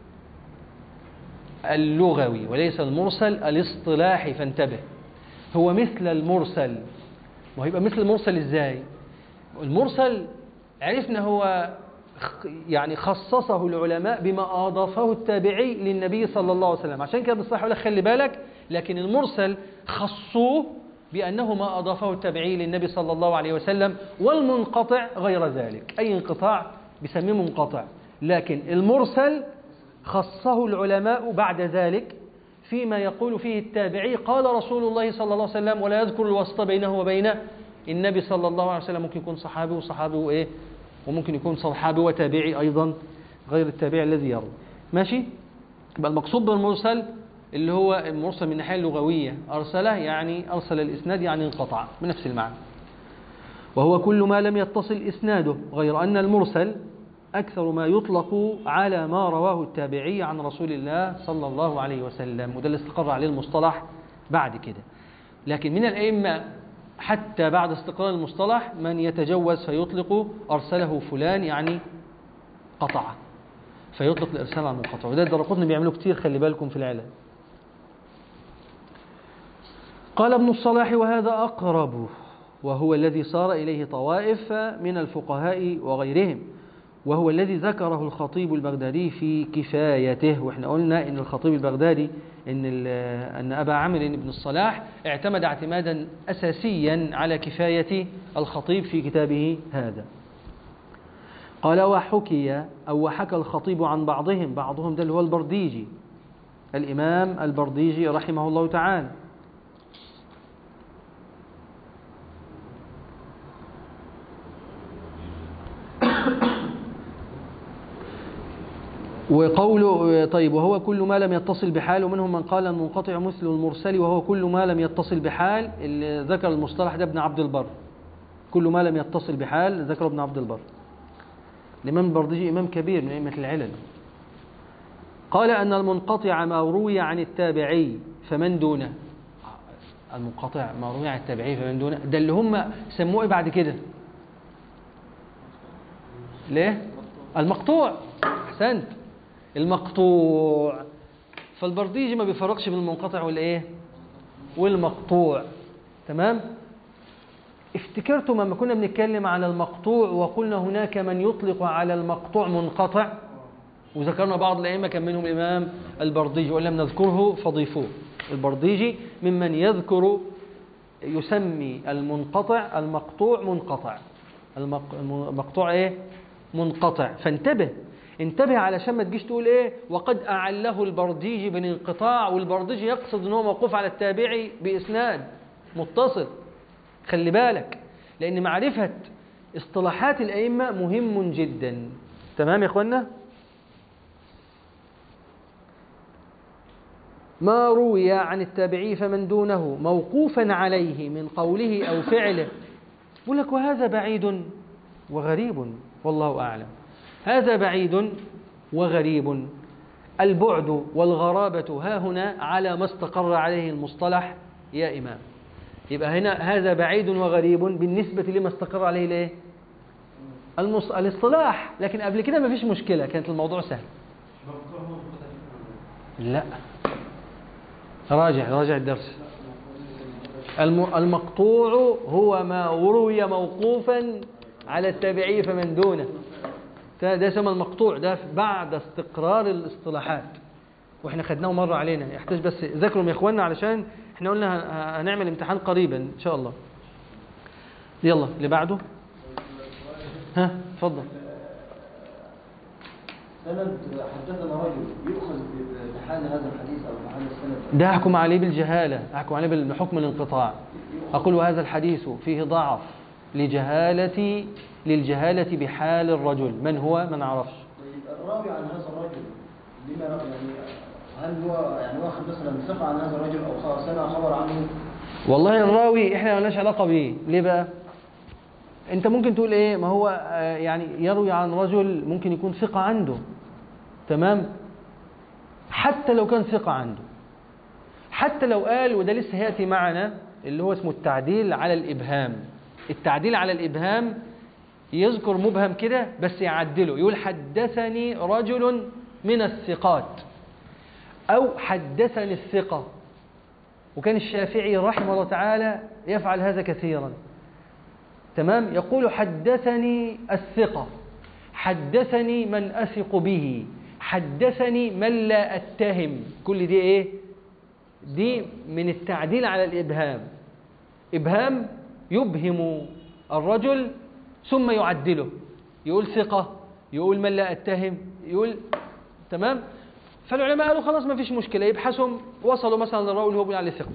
اللغوي وليس المرسل الاصطلاحي فانتبه هو مثل المرسل وهيبقى مثل المرسل ازاي المرسل عرفنا هو خ- يعني خصصه العلماء بما أضافه التابعي للنبي صلى الله عليه وسلم عشان كده بالصحة يقول لك خلي بالك لكن المرسل خصوه بأنه ما أضافه التابعي للنبي صلى الله عليه وسلم والمنقطع غير ذلك أي انقطاع بيسميه منقطع لكن المرسل خصه العلماء بعد ذلك فيما يقول فيه التابعي قال رسول الله صلى الله عليه وسلم ولا يذكر الواسطة بينه وبين النبي صلى الله عليه وسلم ممكن يكون صحابي وصحابي وإيه وممكن يكون صحابي وتابعي أيضا غير التابعي الذي يروي ماشي يبقى المقصود بالمرسل اللي هو المرسل من الناحية اللغوية أرسله يعني أرسل الإسناد يعني انقطع بنفس المعنى وهو كل ما لم يتصل إسناده غير أن المرسل أكثر ما يطلق على ما رواه التابعي عن رسول الله صلى الله عليه وسلم وده اللي استقر عليه المصطلح بعد كده لكن من الأئمة حتى بعد استقرار المصطلح من يتجوز فيطلق أرسله فلان يعني قطعه فيطلق الإرسال على المنقطع وده الدرقطني بيعملوا كتير خلي بالكم في العلل قال ابن الصلاح وهذا أقرب وهو الذي صار إليه طوائف من الفقهاء وغيرهم وهو الذي ذكره الخطيب البغدادي في كفايته واحنا قلنا ان الخطيب البغدادي ان ال- ان ابا عمرو بن الصلاح اعتمد اعتمادا اساسيا على كفايه الخطيب في كتابه هذا قال وحكي او وحكى الخطيب عن بعضهم بعضهم ده اللي هو البرديجي الامام البرديجي رحمه الله تعالى وقوله طيب وهو كل ما لم يتصل بحال ومنهم من قال المنقطع مثل المرسل وهو كل ما لم يتصل بحال اللي ذكر المصطلح ده ابن عبد البر كل ما لم يتصل بحال ذكر ابن عبد البر الإمام البردجي إمام كبير من أئمة العلل قال أن المنقطع ما روي عن التابعي فمن دونه المنقطع ما روي عن التابعي فمن دونه ده اللي هم سموه إيه بعد كده ليه المقطوع أحسنت المقطوع فالبرديجي ما بيفرقش بين المنقطع والايه والمقطوع تمام افتكرتم لما كنا بنتكلم عن المقطوع وقلنا هناك من يطلق على المقطوع منقطع وذكرنا بعض الأئمة كان منهم الإمام البرديجي وإن لم نذكره فضيفوه البرديجي ممن يذكر يسمي المنقطع المقطوع منقطع المق- المقطوع ايه منقطع فانتبه انتبه علشان ما تجيش تقول ايه وقد اعله البرديجي بالانقطاع والبرديجي يقصد ان هو موقوف على التابعي باسناد متصل خلي بالك لان معرفه اصطلاحات الائمه مهم جدا تمام يا اخوانا ما روي عن التابعي فمن دونه موقوفا عليه من قوله او فعله يقول لك وهذا بعيد وغريب والله اعلم هذا بعيد وغريب البعد والغرابة ها هنا على ما استقر عليه المصطلح يا إمام يبقى هنا هذا بعيد وغريب بالنسبة لما استقر عليه الايه المص... الاصطلاح لكن قبل كده ما فيش مشكلة كانت الموضوع سهل لا راجع راجع الدرس الم... المقطوع هو ما روي موقوفا على التابعي فمن دونه ده ده اسمه المقطوع ده بعد استقرار الاصطلاحات واحنا خدناه مره علينا يحتاج بس ذاكروا يا اخواننا علشان احنا قلنا ه- هنعمل امتحان قريبا ان شاء الله يلا اللي بعده ها اتفضل سند حدثنا رجل يؤخذ بحال هذا الحديث او بحال السند ده احكم عليه بالجهاله احكم عليه بحكم الانقطاع اقول هذا الحديث فيه ضعف لجهالة للجهالة بحال الرجل من هو ما نعرفش طيب الراوي عن هذا الرجل لما يعني هل هو يعني واخد مثلا ثقه عن هذا الرجل او خ- سمع خبر عنه والله الراوي احنا مالناش علاقه بيه ليه بقى انت ممكن تقول ايه ما هو آه، يعني يروي عن رجل ممكن يكون ثقه عنده تمام حتى لو كان ثقه عنده حتى لو قال وده لسه هياتي معنا اللي هو اسمه التعديل على الابهام التعديل على الابهام يذكر مبهم كده بس يعدله يقول حدثني رجل من الثقات او حدثني الثقه وكان الشافعي رحمه الله تعالى يفعل هذا كثيرا تمام يقول حدثني الثقة حدثني من أثق به حدثني من لا أتهم كل دي إيه دي من التعديل على الإبهام إبهام يبهم الرجل ثم يعدله يقول ثقة يقول من لا أتهم يقول تمام فالعلماء قالوا خلاص ما فيش مشكلة يبحثوا وصلوا مثلا للراوي اللي هو بيقول عليه ثقة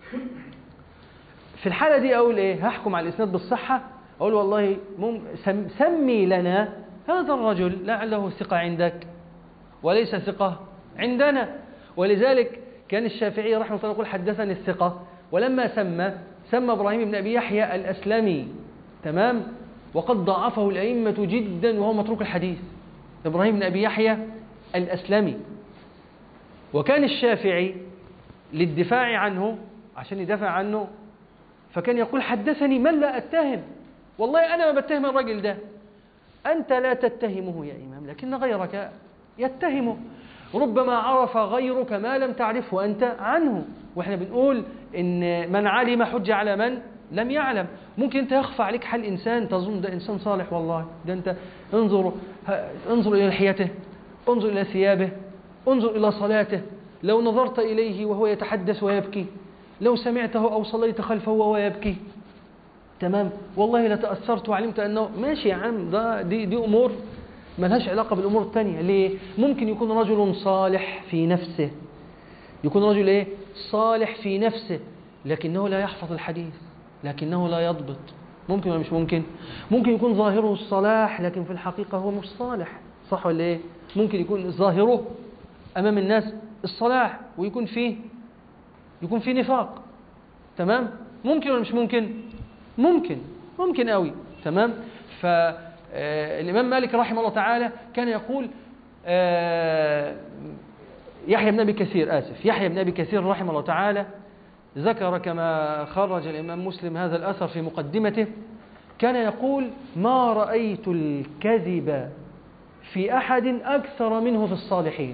في الحالة دي أقول إيه هحكم على الإسناد بالصحة أقول والله مم سم سمي لنا هذا الرجل لعله ثقة عندك وليس ثقة عندنا ولذلك كان الشافعي رحمه الله يقول حدثني الثقة ولما سمى سمى إبراهيم بن أبي يحيى الأسلمي تمام وقد ضعفه الأئمة جدا وهو متروك الحديث إبراهيم بن أبي يحيى الأسلمي وكان الشافعي للدفاع عنه عشان يدافع عنه فكان يقول حدثني من لا أتهم والله أنا ما بتهم الرجل ده أنت لا تتهمه يا إمام لكن غيرك يتهمه ربما عرف غيرك ما لم تعرفه أنت عنه وإحنا بنقول إن من علم حج على من لم يعلم ممكن أنت يخفى عليك حال إنسان تظن ده إنسان صالح والله ده أنت انظر ه- انظر إلى لحيته انظر إلى ثيابه انظر إلى صلاته لو نظرت إليه وهو يتحدث ويبكي لو سمعته أو صليت خلفه وهو يبكي تمام والله لتأثرت وعلمت أنه ماشي يا عم ده دي, دي أمور ملهاش علاقة بالأمور التانية ليه؟ ممكن يكون رجل صالح في نفسه يكون رجل إيه؟ صالح في نفسه لكنه لا يحفظ الحديث لكنه لا يضبط ممكن ولا مش ممكن ممكن يكون ظاهره الصلاح لكن في الحقيقة هو مش صالح صح ولا إيه ممكن يكون ظاهره أمام الناس الصلاح ويكون فيه يكون فيه نفاق تمام ممكن ولا مش ممكن ممكن ممكن قوي تمام فالإمام مالك رحمه الله تعالى كان يقول آه، يحيى بن أبي كثير آسف يحيى بن أبي كثير رحمه الله تعالى ذكر كما خرج الإمام مسلم هذا الأثر في مقدمته كان يقول ما رأيت الكذب في أحد أكثر منه في الصالحين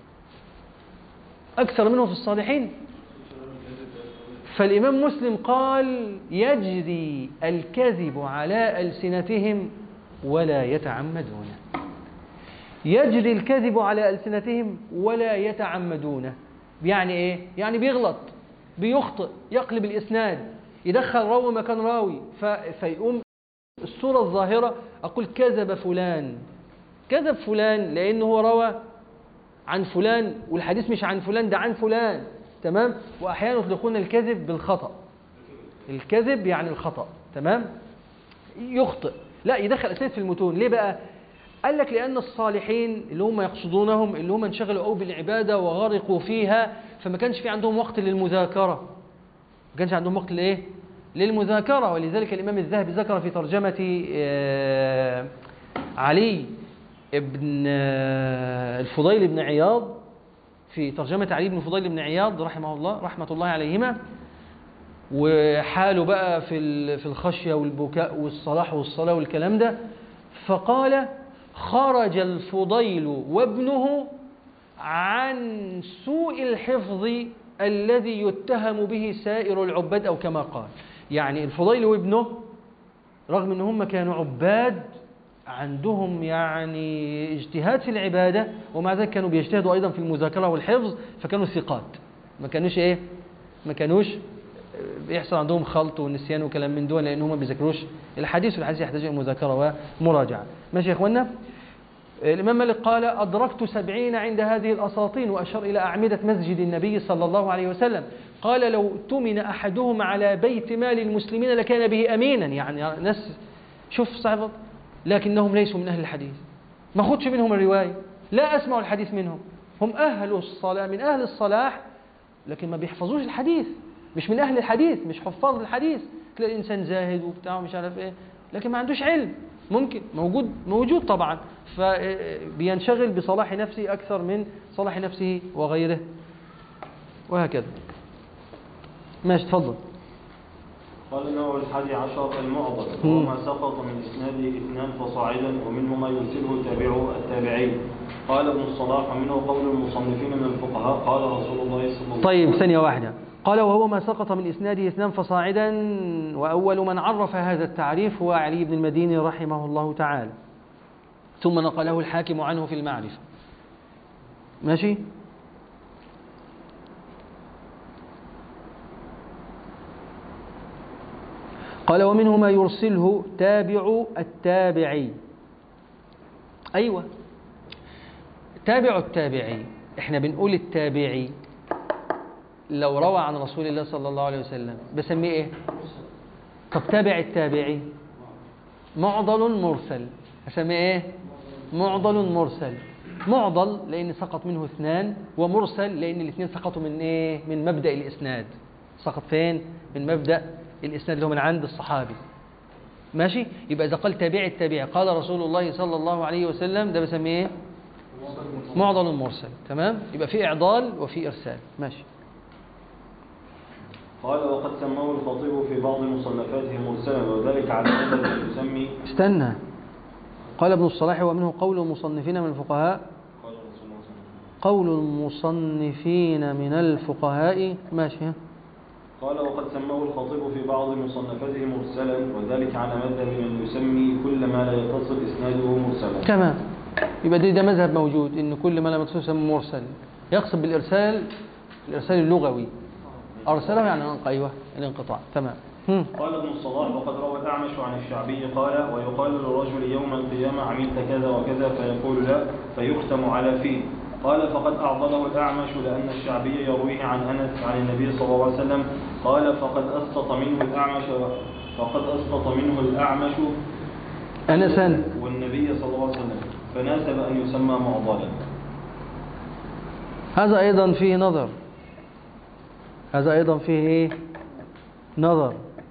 أكثر منه في الصالحين فالإمام مسلم قال يجري الكذب على ألسنتهم ولا يتعمدون يجري الكذب على ألسنتهم ولا يتعمدون يعني إيه؟ يعني بيغلط بيخطئ يقلب الإسناد يدخل راوي مكان راوي ف... فيقوم الصورة الظاهرة أقول كذب فلان كذب فلان لأنه هو روى عن فلان والحديث مش عن فلان ده عن فلان تمام وأحيانا يطلقون الكذب بالخطأ الكذب يعني الخطأ تمام يخطئ لا يدخل أسئلة في المتون ليه بقى قال لك لأن الصالحين اللي هم يقصدونهم اللي هم انشغلوا قوي بالعبادة وغرقوا فيها فما كانش في عندهم وقت للمذاكرة ما كانش عندهم وقت لإيه للمذاكرة ولذلك الإمام الذهبي ذكر في ترجمة آه، علي ابن آه، الفضيل بن عياض في ترجمة علي بن فضيل بن عياض رحمه الله رحمة الله عليهما وحاله بقى في ال- في الخشية والبكاء والصلاح والصلاة والكلام ده فقال خرج الفضيل وابنه عن سوء الحفظ الذي يتهم به سائر العباد أو كما قال يعني الفضيل وابنه رغم ان هم كانوا عباد عندهم يعني اجتهاد في العبادة ومع ذلك كانوا بيجتهدوا أيضا في المذاكرة والحفظ فكانوا ثقات ما كانوش إيه ما كانوش بيحصل عندهم خلط ونسيان وكلام من دون لأن هم ما بيذاكروش الحديث والحديث يحتاج إلى مذاكرة ومراجعة ماشي يا إخوانا الإمام مالك قال أدركت سبعين عند هذه الأساطين وأشار إلى أعمدة مسجد النبي صلى الله عليه وسلم قال لو اؤتمن أحدهم على بيت مال المسلمين لكان به أمينا يعني ناس شوف صاحب لكنهم ليسوا من أهل الحديث ما خدش منهم الرواية لا أسمع الحديث منهم هم أهل الصلاة من أهل الصلاح لكن ما بيحفظوش الحديث مش من أهل الحديث مش حفاظ الحديث تلاقي الإنسان زاهد وبتاع ومش عارف إيه لكن ما عندوش علم ممكن موجود موجود طبعا فبينشغل بصلاح نفسه أكثر من صلاح نفسه وغيره وهكذا ماشي تفضل قال النوع الحادي عشر المعضل وهو مم. ما سقط من إسناده اثنان فصاعدا ومنه ما يرسله تابعه التابعين قال ابن الصلاح ومنه قول المصنفين من الفقهاء قال رسول الله صلى الله عليه طيب وسلم ثانية واحدة قال وهو ما سقط من إسناده اثنان فصاعدا وأول من عرف هذا التعريف هو علي بن المديني رحمه الله تعالى ثم نقله الحاكم عنه في المعرفة ماشي قال ومنه ما يرسله تابع التابعي أيوة تابع التابعي احنا بنقول التابعي لو روى عن رسول الله صلى الله عليه وسلم بسميه ايه طب تابع التابعي معضل مرسل اسميه ايه معضل مرسل معضل لان سقط منه اثنان ومرسل لان الاثنين سقطوا من ايه من مبدا الاسناد سقط فين من مبدا الاسناد اللي هو من عند الصحابي ماشي يبقى اذا قال تابع التابعي قال رسول الله صلى الله عليه وسلم ده بسميه ايه معضل مرسل تمام يبقى في اعضال وفي ارسال ماشي قال وقد سماه الخطيب في بعض مصنفاته مرسلا وذلك على أن يسمي استنى قال ابن الصلاح ومنه قول المصنفين من الفقهاء قال رسول الله صلى الله عليه وسلم قول المصنفين من الفقهاء ماشي ها. قال وقد سماه الخطيب في بعض مصنفاته مرسلا وذلك على مذهب من يسمي كل ما لا يتصل اسناده مرسلا تمام يبقى ده, ده مذهب موجود ان كل ما لم يتصل يسمى مرسل يقصد بالارسال الارسال اللغوي ارسله يعني انق- ايوه الانقطاع تمام هم. قال ابن الصلاح وقد روى الأعمش عن الشعبي قال ويقال للرجل يوم القيامة عملت كذا وكذا فيقول لا فيختم على فيه قال فقد أعضله الأعمش لأن الشعبي يرويه عن أنس عن النبي صلى الله عليه وسلم قال فقد أسقط منه الأعمش فقد أسقط منه الأعمش انسا والنبي صلى الله عليه وسلم فناسب أن يسمى معضلا هذا ايضا فيه نظر هذا ايضا فيه ايه نظر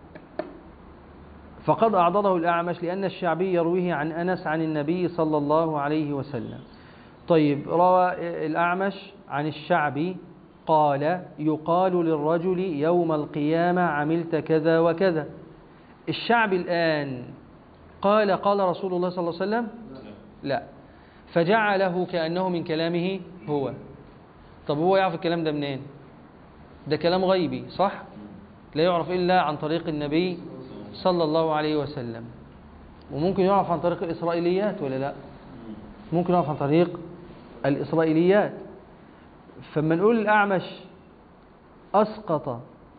فقد أعضله الأعمش لأن الشعبي يرويه عن أنس عن النبي صلى الله عليه وسلم طيب روى الأعمش عن الشعبي قال يقال للرجل يوم القيامة عملت كذا وكذا الشعبي الآن قال قال رسول الله صلى الله عليه وسلم لا فجعله كأنه من كلامه هو طب هو يعرف الكلام ده منين ده كلام غيبي صح لا يعرف إلا عن طريق النبي صلى الله عليه وسلم وممكن يعرف عن طريق الإسرائيليات ولا لا ممكن يعرف عن طريق الإسرائيليات فما نقول الأعمش أسقط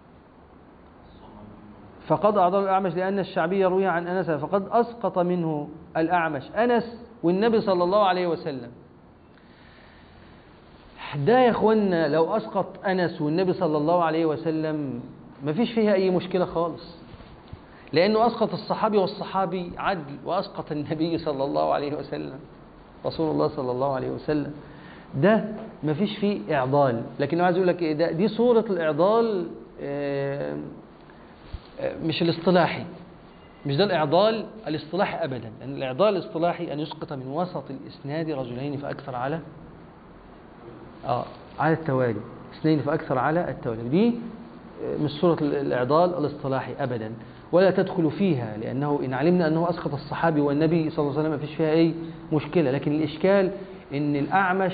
فقد أعضل الأعمش لأن الشعبي يروي عن أنس فقد أسقط منه الأعمش أنس والنبي صلى الله عليه وسلم ده يا اخوانا لو اسقط انس والنبي صلى الله عليه وسلم ما فيش فيها اي مشكله خالص لانه اسقط الصحابي والصحابي عدل واسقط النبي صلى الله عليه وسلم رسول الله صلى الله عليه وسلم ده ما فيش فيه اعضال لكن عايز اقول لك ايه ده دي صوره الاعضال آه، آه، مش الاصطلاحي مش ده الإعضال الاصطلاحي أبدا لأن الإعضال الاصطلاحي أن يسقط من وسط الإسناد رجلين فأكثر على آه على التوالي اثنين فأكثر على التوالي دي آه، مش صورة ال- الإعضال الاصطلاحي أبدا ولا تدخل فيها لأنه إن علمنا أنه أسقط الصحابي والنبي صلى الله عليه وسلم ما فيش فيها أي مشكلة لكن الإشكال إن الأعمش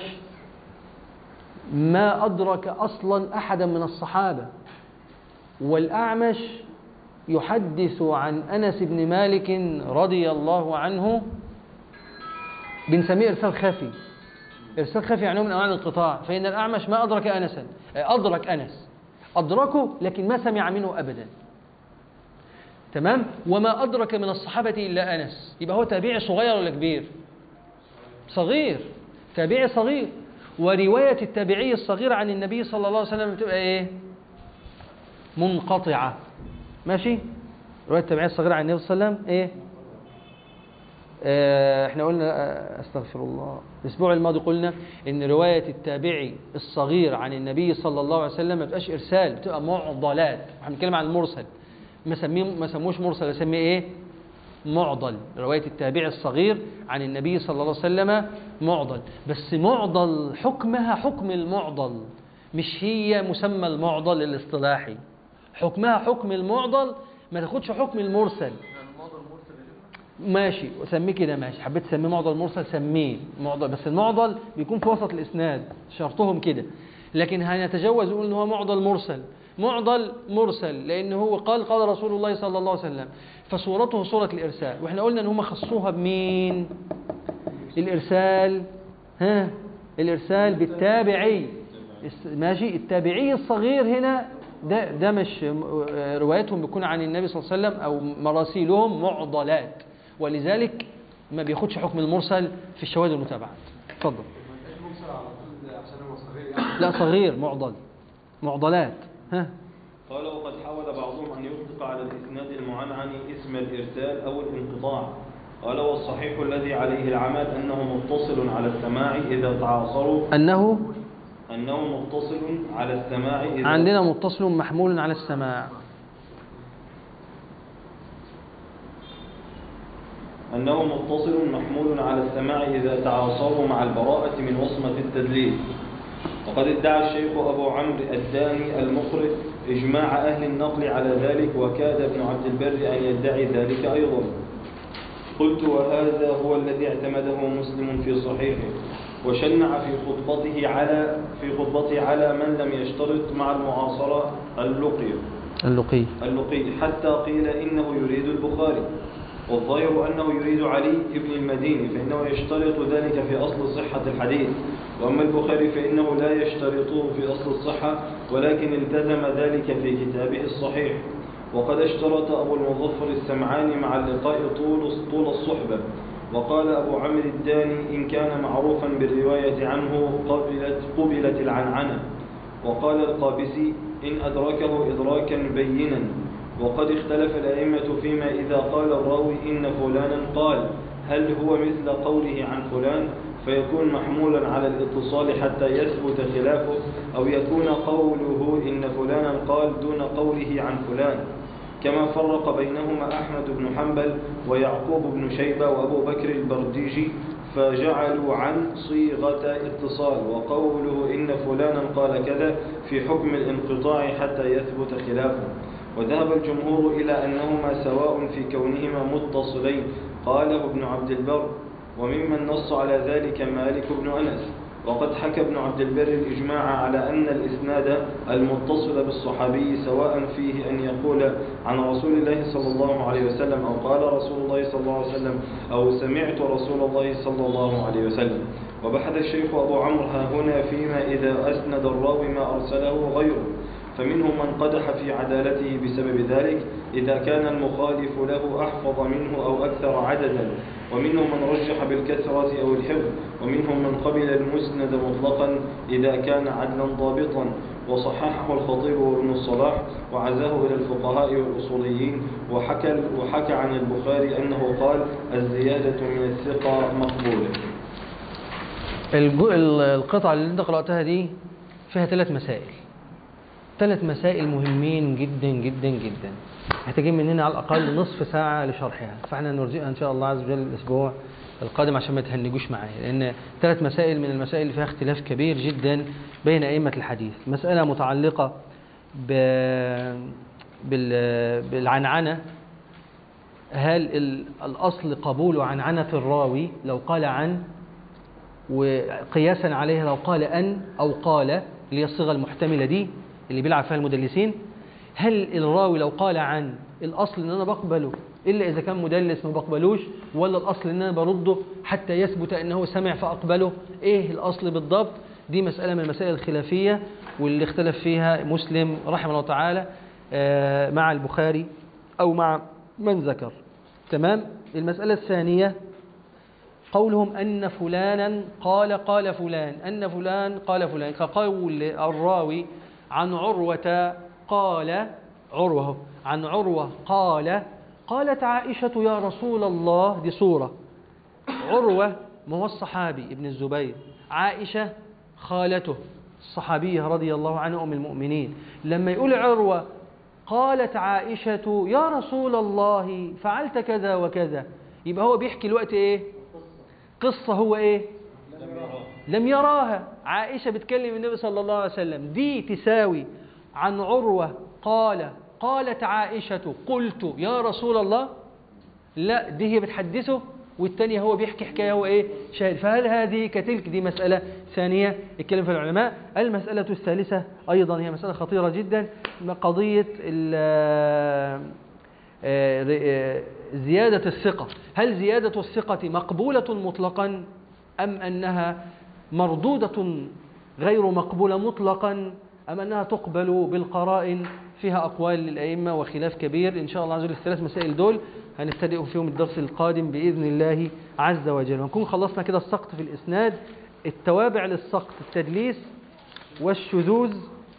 ما أدرك أصلا أحدا من الصحابة والأعمش يحدث عن أنس بن مالك رضي الله عنه بنسميه إرسال خفي إرسال خفي يعني نوع من أنواع الانقطاع فإن الأعمش ما أدرك أنسا أدرك أنس أدركه لكن ما سمع منه أبدا تمام وما أدرك من الصحابة إلا أنس يبقى هو تابعي صغير ولا كبير صغير تابعي صغير ورواية التابعي الصغير عن النبي صلى الله عليه وسلم بتبقى إيه منقطعة ماشي رواية التابعية الصغيرة عن النبي صلى الله عليه وسلم إيه آه، احنا قلنا آه، استغفر الله الاسبوع الماضي قلنا ان روايه التابعي الصغير عن النبي صلى الله عليه وسلم ما بتبقاش ارسال بتبقى معضلات احنا بنتكلم عن المرسل ما سميه ما سموش مرسل اسميه ايه معضل روايه التابعي الصغير عن النبي صلى الله عليه وسلم معضل بس معضل حكمها حكم المعضل مش هي مسمى المعضل الاصطلاحي حكمها حكم المعضل ما تاخدش حكم المرسل ماشي وسميه كده ماشي حبيت تسميه معضل مرسل سميه معضل بس المعضل بيكون في وسط الاسناد شرطهم كده لكن هنتجوز نقول ان هو معضل مرسل معضل مرسل لان هو قال قال رسول الله صلى الله عليه وسلم فصورته صوره الارسال واحنا قلنا ان هم خصوها بمين الارسال ها الارسال بالتابعي الس- ماشي التابعي الصغير هنا ده ده مش آه، روايتهم بتكون عن النبي صلى الله عليه وسلم او مراسيلهم معضلات ولذلك ما بياخدش حكم المرسل في الشواهد والمتابعات اتفضل لا صغير معضل معضلات ها قال وقد حاول بعضهم أن يطلق على الإسناد المعنعن اسم الإرسال أو الانقطاع قال والصحيح الذي عليه العمل أنه متصل على السماع إذا تعاصروا انه أنه متصل على السماع إذا عندنا متصل محمول على السماع أنه متصل محمول على السماع إذا تعاصروا مع البراءة من وصمة التدليس وقد ادعى الشيخ أبو عمرو الداني المقرئ إجماع أهل النقل على ذلك وكاد ابن عبد البر أن يدعي ذلك أيضا قلت وهذا هو الذي اعتمده مسلم في صحيحه وشنع في خطبته على في خطبته على من لم يشترط مع المعاصرة اللقي اللقي اللقي حتى قيل إنه يريد البخاري والظاهر أنه يريد علي بن المديني فإنه يشترط ذلك في أصل صحة الحديث وأما البخاري فإنه لا يشترطه في أصل الصحة ولكن التزم ذلك في كتابه الصحيح وقد اشترط أبو المظفر السمعاني مع اللقاء طول طول الصحبة وقال أبو عمرو الداني إن كان معروفا بالرواية عنه قبلت قبلت العنعنة وقال القابسي إن أدركه إدراكا بينا وقد اختلف الأئمة فيما إذا قال الراوي إن فلانا قال هل هو مثل قوله عن فلان فيكون محمولا على الاتصال حتى يثبت خلافه أو يكون قوله إن فلانا قال دون قوله عن فلان كما فرق بينهما أحمد بن حنبل ويعقوب بن شيبة وأبو بكر البرديجي فجعلوا عن صيغة اتصال وقوله إن فلانا قال كذا في حكم الانقطاع حتى يثبت خلافه وذهب الجمهور إلى أنهما سواء في كونهما متصلين قاله ابن عبد البر وممن نص على ذلك مالك بن أنس وقد حكى ابن عبد البر الإجماع على أن الإسناد المتصل بالصحابي سواء فيه أن يقول عن رسول الله صلى الله عليه وسلم أو قال رسول الله صلى الله عليه وسلم أو سمعت رسول الله صلى الله عليه وسلم وبحث الشيخ أبو عمرو ها هنا فيما إذا أسند الراوي ما أرسله غيره فمنهم من قدح في عدالته بسبب ذلك إذا كان المخالف له أحفظ منه أو أكثر عددا ومنهم من رجح بالكثرة أو الحفظ ومنهم من قبل المسند مطلقا إذا كان عدلا ضابطا وصححه الخطيب وابن الصلاح وعزاه إلى الفقهاء والأصوليين وحكى, وحكى عن البخاري أنه قال الزيادة من الثقة مقبولة الجو- ال- القطعة اللي انت قرأتها دي فيها ثلاث مسائل ثلاث مسائل مهمين جدا جدا جدا محتاجين مننا على الأقل نصف ساعة لشرحها فاحنا نرجئها إن شاء الله عز وجل الأسبوع القادم عشان ما تهنجوش معايا لأن ثلاث مسائل من المسائل اللي فيها اختلاف كبير جدا بين أئمة الحديث مسألة متعلقة ب... بال... بالعنعنة هل ال- الأصل قبول عنعنة الراوي لو قال عن وقياسا عليها لو قال أن أو قال اللي هي الصيغة المحتملة دي اللي بيلعب فيها المدلسين هل الراوي لو قال عن الأصل إن أنا بقبله إلا إذا كان مدلس ما بقبلوش ولا الأصل إن أنا برده حتى يثبت أنه سمع فأقبله إيه الأصل بالضبط دي مسألة من المسائل الخلافية واللي اختلف فيها مسلم رحمه الله تعالى آه، مع البخاري أو مع من ذكر تمام المسألة الثانية قولهم أن فلانا قال قال فلان أن فلان قال فلان كقول الراوي عن عروة قال عروة عن عروة قال قالت عائشة يا رسول الله دي صورة عروة ما هو الصحابي ابن الزبير عائشة خالته الصحابية رضي الله عنها أم المؤمنين لما يقول عروة قالت عائشة يا رسول الله فعلت كذا وكذا يبقى هو بيحكي الوقت ايه قصة هو ايه لم يراها عائشة بتكلم النبي صلى الله عليه وسلم دي تساوي عن عروة قال قالت عائشة قلت يا رسول الله لا دي هي بتحدثه والتانية هو بيحكي حكاية هو ايه شاهد فهل هذه كتلك دي مسألة ثانية يتكلم في العلماء المسألة الثالثة أيضا هي مسألة خطيرة جدا قضية ال- آه، آه، زيادة الثقة هل زيادة الثقة مقبولة مطلقا أم أنها مردودة غير مقبولة مطلقا أم أنها تقبل بالقرائن فيها أقوال للأئمة وخلاف كبير إن شاء الله عز وجل الثلاث مسائل دول هنبتدئ فيهم الدرس القادم بإذن الله عز وجل ونكون خلصنا كده السقط في الإسناد التوابع للسقط التدليس والشذوذ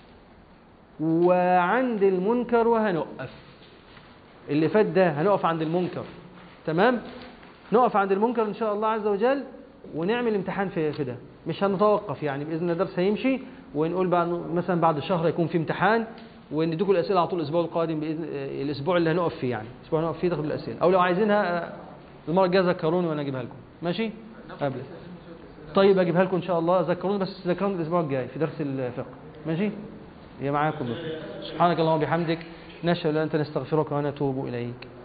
وعند المنكر وهنقف اللي فات ده هنقف عند المنكر تمام نقف عند المنكر ان شاء الله عز وجل ونعمل امتحان في في ده مش هنتوقف يعني باذن الله الدرس هيمشي ونقول بعد مثلا بعد شهر يكون في امتحان ونديكم الاسئله على طول الاسبوع القادم باذن آه، الاسبوع اللي هنقف فيه يعني الاسبوع اللي هنقف فيه تاخدوا الاسئله او لو عايزينها آه، المره الجايه ذكروني وانا اجيبها لكم ماشي قبل طيب اجيبها لكم ان شاء الله ذكروني بس ذكروني الاسبوع الجاي في درس الفقه ماشي هي معاكم سبحانك اللهم وبحمدك نشهد ان لا اله الا انت نستغفرك ونتوب اليك